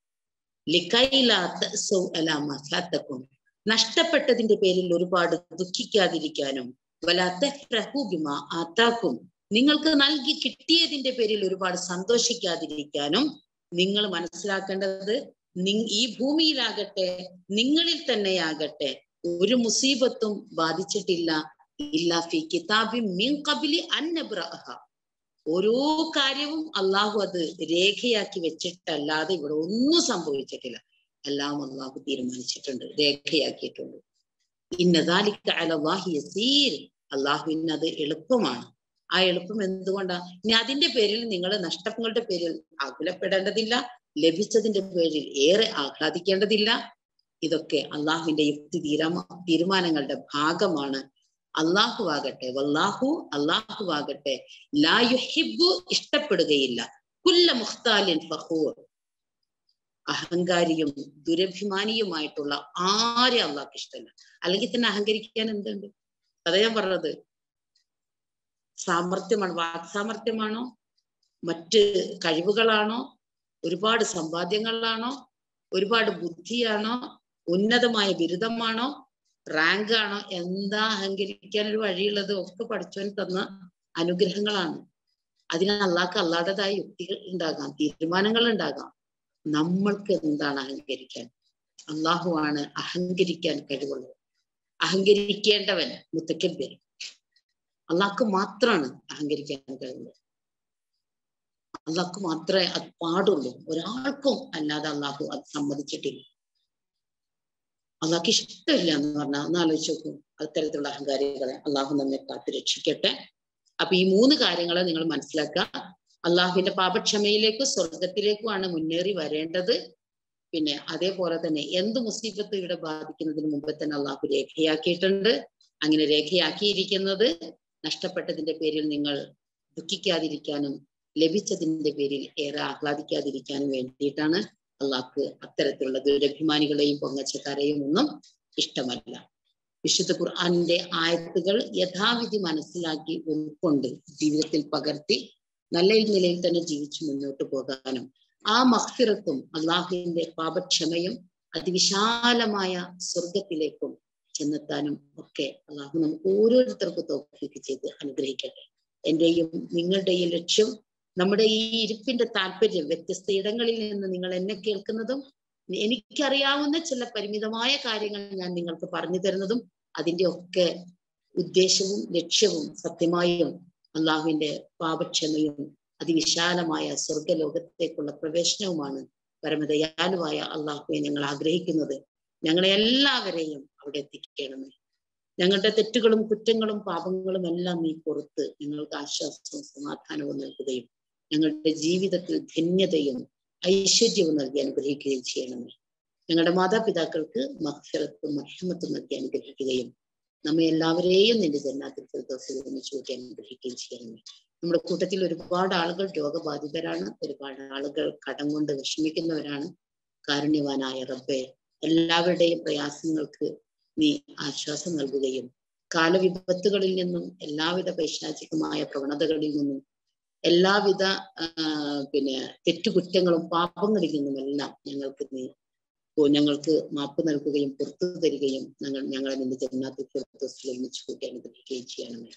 A: ലിക്കൈലാത്തക്കും നഷ്ടപ്പെട്ടതിന്റെ പേരിൽ ഒരുപാട് ദുഃഖിക്കാതിരിക്കാനും വലാത്തഹ്റഹുബിമ ആത്താക്കും നിങ്ങൾക്ക് നൽകി കിട്ടിയതിന്റെ പേരിൽ ഒരുപാട് സന്തോഷിക്കാതിരിക്കാനും നിങ്ങൾ മനസ്സിലാക്കേണ്ടത് ഈ ഭൂമിയിലാകട്ടെ നിങ്ങളിൽ തന്നെയാകട്ടെ ഒരു മുസീബത്തും ബാധിച്ചിട്ടില്ല ഇല്ല ഫി കിതാബി മിൻ കബിലി അന്നബ്രഹ ഓരോ കാര്യവും അള്ളാഹു അത് രേഖയാക്കി വെച്ചിട്ടല്ലാതെ ഇവിടെ ഒന്നും സംഭവിച്ചിട്ടില്ല എല്ലാം അള്ളാഹു തീരുമാനിച്ചിട്ടുണ്ട് രേഖയാക്കിയിട്ടുണ്ട് ഇന്നതാലിക്ക അലവാഹി യസീർ അള്ളാഹുവിന് അത് എളുപ്പമാണ് ആ എളുപ്പം എന്തുകൊണ്ടാ ഇനി അതിന്റെ പേരിൽ നിങ്ങൾ നഷ്ടങ്ങളുടെ പേരിൽ ആകുലപ്പെടേണ്ടതില്ല ലഭിച്ചതിന്റെ പേരിൽ ഏറെ ആഹ്ലാദിക്കേണ്ടതില്ല ഇതൊക്കെ അള്ളാഹുവിന്റെ യുക്തി തീരാമ തീരുമാനങ്ങളുടെ ഭാഗമാണ് അള്ളാഹു ആകട്ടെ വല്ലാഹു അള്ളാഹു ആകട്ടെ ലാ യുഹിബു ഇഷ്ടപ്പെടുകയില്ല കുല്ല മുഖ്താലിൻ ഫഹൂർ അഹങ്കാരിയും ദുരഭിമാനിയുമായിട്ടുള്ള ആരെ അള്ളാഹ്ക്ക് ഇഷ്ടമല്ല അല്ലെങ്കിൽ തന്നെ അഹങ്കരിക്കാൻ എന്തുണ്ട് അതാ ഞാൻ പറഞ്ഞത് സാമർത്ഥ്യമാണ് വാക്സാമർത്ഥ്യമാണോ മറ്റ് കഴിവുകളാണോ ഒരുപാട് സമ്പാദ്യങ്ങളാണോ ഒരുപാട് ബുദ്ധിയാണോ ഉന്നതമായ ബിരുദമാണോ റാങ്ക് ആണോ എന്താ അഹങ്കരിക്കാൻ ഒരു വഴിയുള്ളത് ഒക്കെ പഠിച്ചവൻ തന്ന അനുഗ്രഹങ്ങളാണ് അതിന് അള്ളാഹ്ക്ക് അല്ലാത്തതായ യുക്തികൾ ഉണ്ടാകാം തീരുമാനങ്ങൾ ഉണ്ടാകാം നമ്മൾക്ക് എന്താണ് അഹങ്കരിക്കാൻ അള്ളാഹു ആണ് അഹങ്കരിക്കാൻ കഴിവുള്ളത് അഹങ്കരിക്കേണ്ടവൻ മുത്തക്കൽ അള്ളാഹ്ക്ക് മാത്രമാണ് അഹങ്കരിക്കാൻ കഴിവുള്ളത് അള്ളാഹ്ക്ക് മാത്രമേ അത് പാടുള്ളൂ ഒരാൾക്കും അല്ലാതെ അള്ളാഹു അത് സമ്മതിച്ചിട്ടില്ല അള്ളാഹ്ക്ക് ഇഷ്ടമില്ല എന്ന് പറഞ്ഞാൽ ഒന്ന് ആലോചിച്ച് നോക്കും അത്തരത്തിലുള്ള അഹങ്കാരികളെ അള്ളാഹു നമ്മെ കാത്തു രക്ഷിക്കട്ടെ അപ്പൊ ഈ മൂന്ന് കാര്യങ്ങൾ നിങ്ങൾ മനസ്സിലാക്കുക അള്ളാഹുവിന്റെ പാപക്ഷമയിലേക്കും സ്വർഗത്തിലേക്കുമാണ് മുന്നേറി വരേണ്ടത് പിന്നെ അതേപോലെ തന്നെ എന്ത് മുസീബത്ത് ഇവിടെ ബാധിക്കുന്നതിന് മുമ്പ് തന്നെ അള്ളാഹു രേഖയാക്കിയിട്ടുണ്ട് അങ്ങനെ രേഖയാക്കിയിരിക്കുന്നത് നഷ്ടപ്പെട്ടതിന്റെ പേരിൽ നിങ്ങൾ ദുഃഖിക്കാതിരിക്കാനും ലഭിച്ചതിന്റെ പേരിൽ ഏറെ ആഹ്ലാദിക്കാതിരിക്കാനും വേണ്ടിയിട്ടാണ് അള്ളാഹ്ക്ക് അത്തരത്തിലുള്ള ദുരഭിമാനികളെയും പൊങ്ങച്ചക്കാരെയും ഒന്നും ഇഷ്ടമല്ല വിശുദ്ധ ഖുർആാനിന്റെ ആയത്തുകൾ യഥാവിധി മനസ്സിലാക്കി ഉൾക്കൊണ്ട് ജീവിതത്തിൽ പകർത്തി നല്ല നിലയിൽ തന്നെ ജീവിച്ചു മുന്നോട്ട് പോകാനും ആ മഹ്ഫിറത്തും അള്ളാഹുവിന്റെ പാപക്ഷമയും അതിവിശാലമായ സ്വർഗത്തിലേക്കും ചെന്നെത്താനും ഒക്കെ അള്ളാഹു നമുക്ക് ഓരോരുത്തർക്കും തോഫിക്ക് ചെയ്ത് അനുഗ്രഹിക്കട്ടെ എന്റെയും നിങ്ങളുടെയും ലക്ഷ്യം നമ്മുടെ ഈ ഇരിപ്പിന്റെ താല്പര്യം വ്യത്യസ്ത ഇടങ്ങളിൽ നിന്ന് നിങ്ങൾ എന്നെ കേൾക്കുന്നതും എനിക്കറിയാവുന്ന ചില പരിമിതമായ കാര്യങ്ങൾ ഞാൻ നിങ്ങൾക്ക് പറഞ്ഞു തരുന്നതും അതിന്റെ ഒക്കെ ഉദ്ദേശവും ലക്ഷ്യവും സത്യമായും അള്ളാഹുവിന്റെ പാപക്ഷമയും അതിവിശാലമായ സ്വർഗലോകത്തേക്കുള്ള പ്രവേശനവുമാണ് പരമദയാലുവായ അള്ളാഹുവെ ഞങ്ങൾ ആഗ്രഹിക്കുന്നത് ഞങ്ങളെ എല്ലാവരെയും അവിടെ എത്തിക്കണമേ ഞങ്ങളുടെ തെറ്റുകളും കുറ്റങ്ങളും പാപങ്ങളും എല്ലാം നീ പുറത്ത് ഞങ്ങൾക്ക് ആശ്വാസവും സമാധാനവും നൽകുകയും ഞങ്ങളുടെ ജീവിതത്തിൽ ധന്യതയും ഐശ്വര്യവും നൽകി അനുഗ്രഹിക്കുകയും ചെയ്യണമേ ഞങ്ങളുടെ മാതാപിതാക്കൾക്ക് മഹ്ഫിറത്തും മഹമ്മത്തും നൽകി അനുഗ്രഹിക്കുകയും നമ്മെ എല്ലാവരെയും നിന്റെ ജന്നാത്തിൽ ഫിർദൗസിൽ ഒരുമിച്ച് അനുഗ്രഹിക്കുകയും ചെയ്യണമേ നമ്മുടെ കൂട്ടത്തിൽ ഒരുപാട് ആളുകൾ രോഗബാധിതരാണ് ഒരുപാട് ആളുകൾ കടം കൊണ്ട് വിഷമിക്കുന്നവരാണ് കാരുണ്യവാനായ റബ്ബെ എല്ലാവരുടെയും പ്രയാസങ്ങൾക്ക് നീ ആശ്വാസം നൽകുകയും കാലവിപത്തുകളിൽ നിന്നും എല്ലാവിധ പൈശാചികമായ പ്രവണതകളിൽ നിന്നും എല്ലാവിധ പിന്നെ തെറ്റുകുറ്റങ്ങളും പാപങ്ങളിൽ നിന്നുമെല്ലാം ഞങ്ങൾക്ക് നീ ഞങ്ങൾക്ക് മാപ്പ് നൽകുകയും പുറത്തു തരികയും ഞങ്ങൾ ഞങ്ങളെ നിന്റെ ജന്നാത്തിൽ ഫിർദൗസിൽ ഒരുമിച്ച് കൂട്ടി അനുഗ്രഹിക്കുകയും ചെയ്യണമേ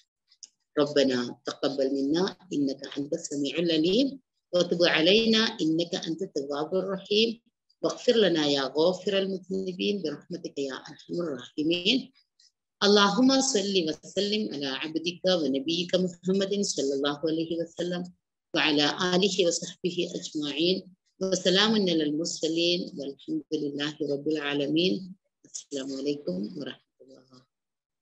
A: ربنا تقبل منا إنك أنت السميع العليم وتب علينا إنك أنت التواب الرحيم واغفر لنا يا غافر المذنبين برحمتك يا أرحم الراحمين اللهم صل وسلم على عبدك ونبيك محمد صلى الله عليه وسلم وعلى آله وصحبه أجمعين وسلام على المرسلين والحمد لله رب العالمين السلام عليكم ورحمة الله الله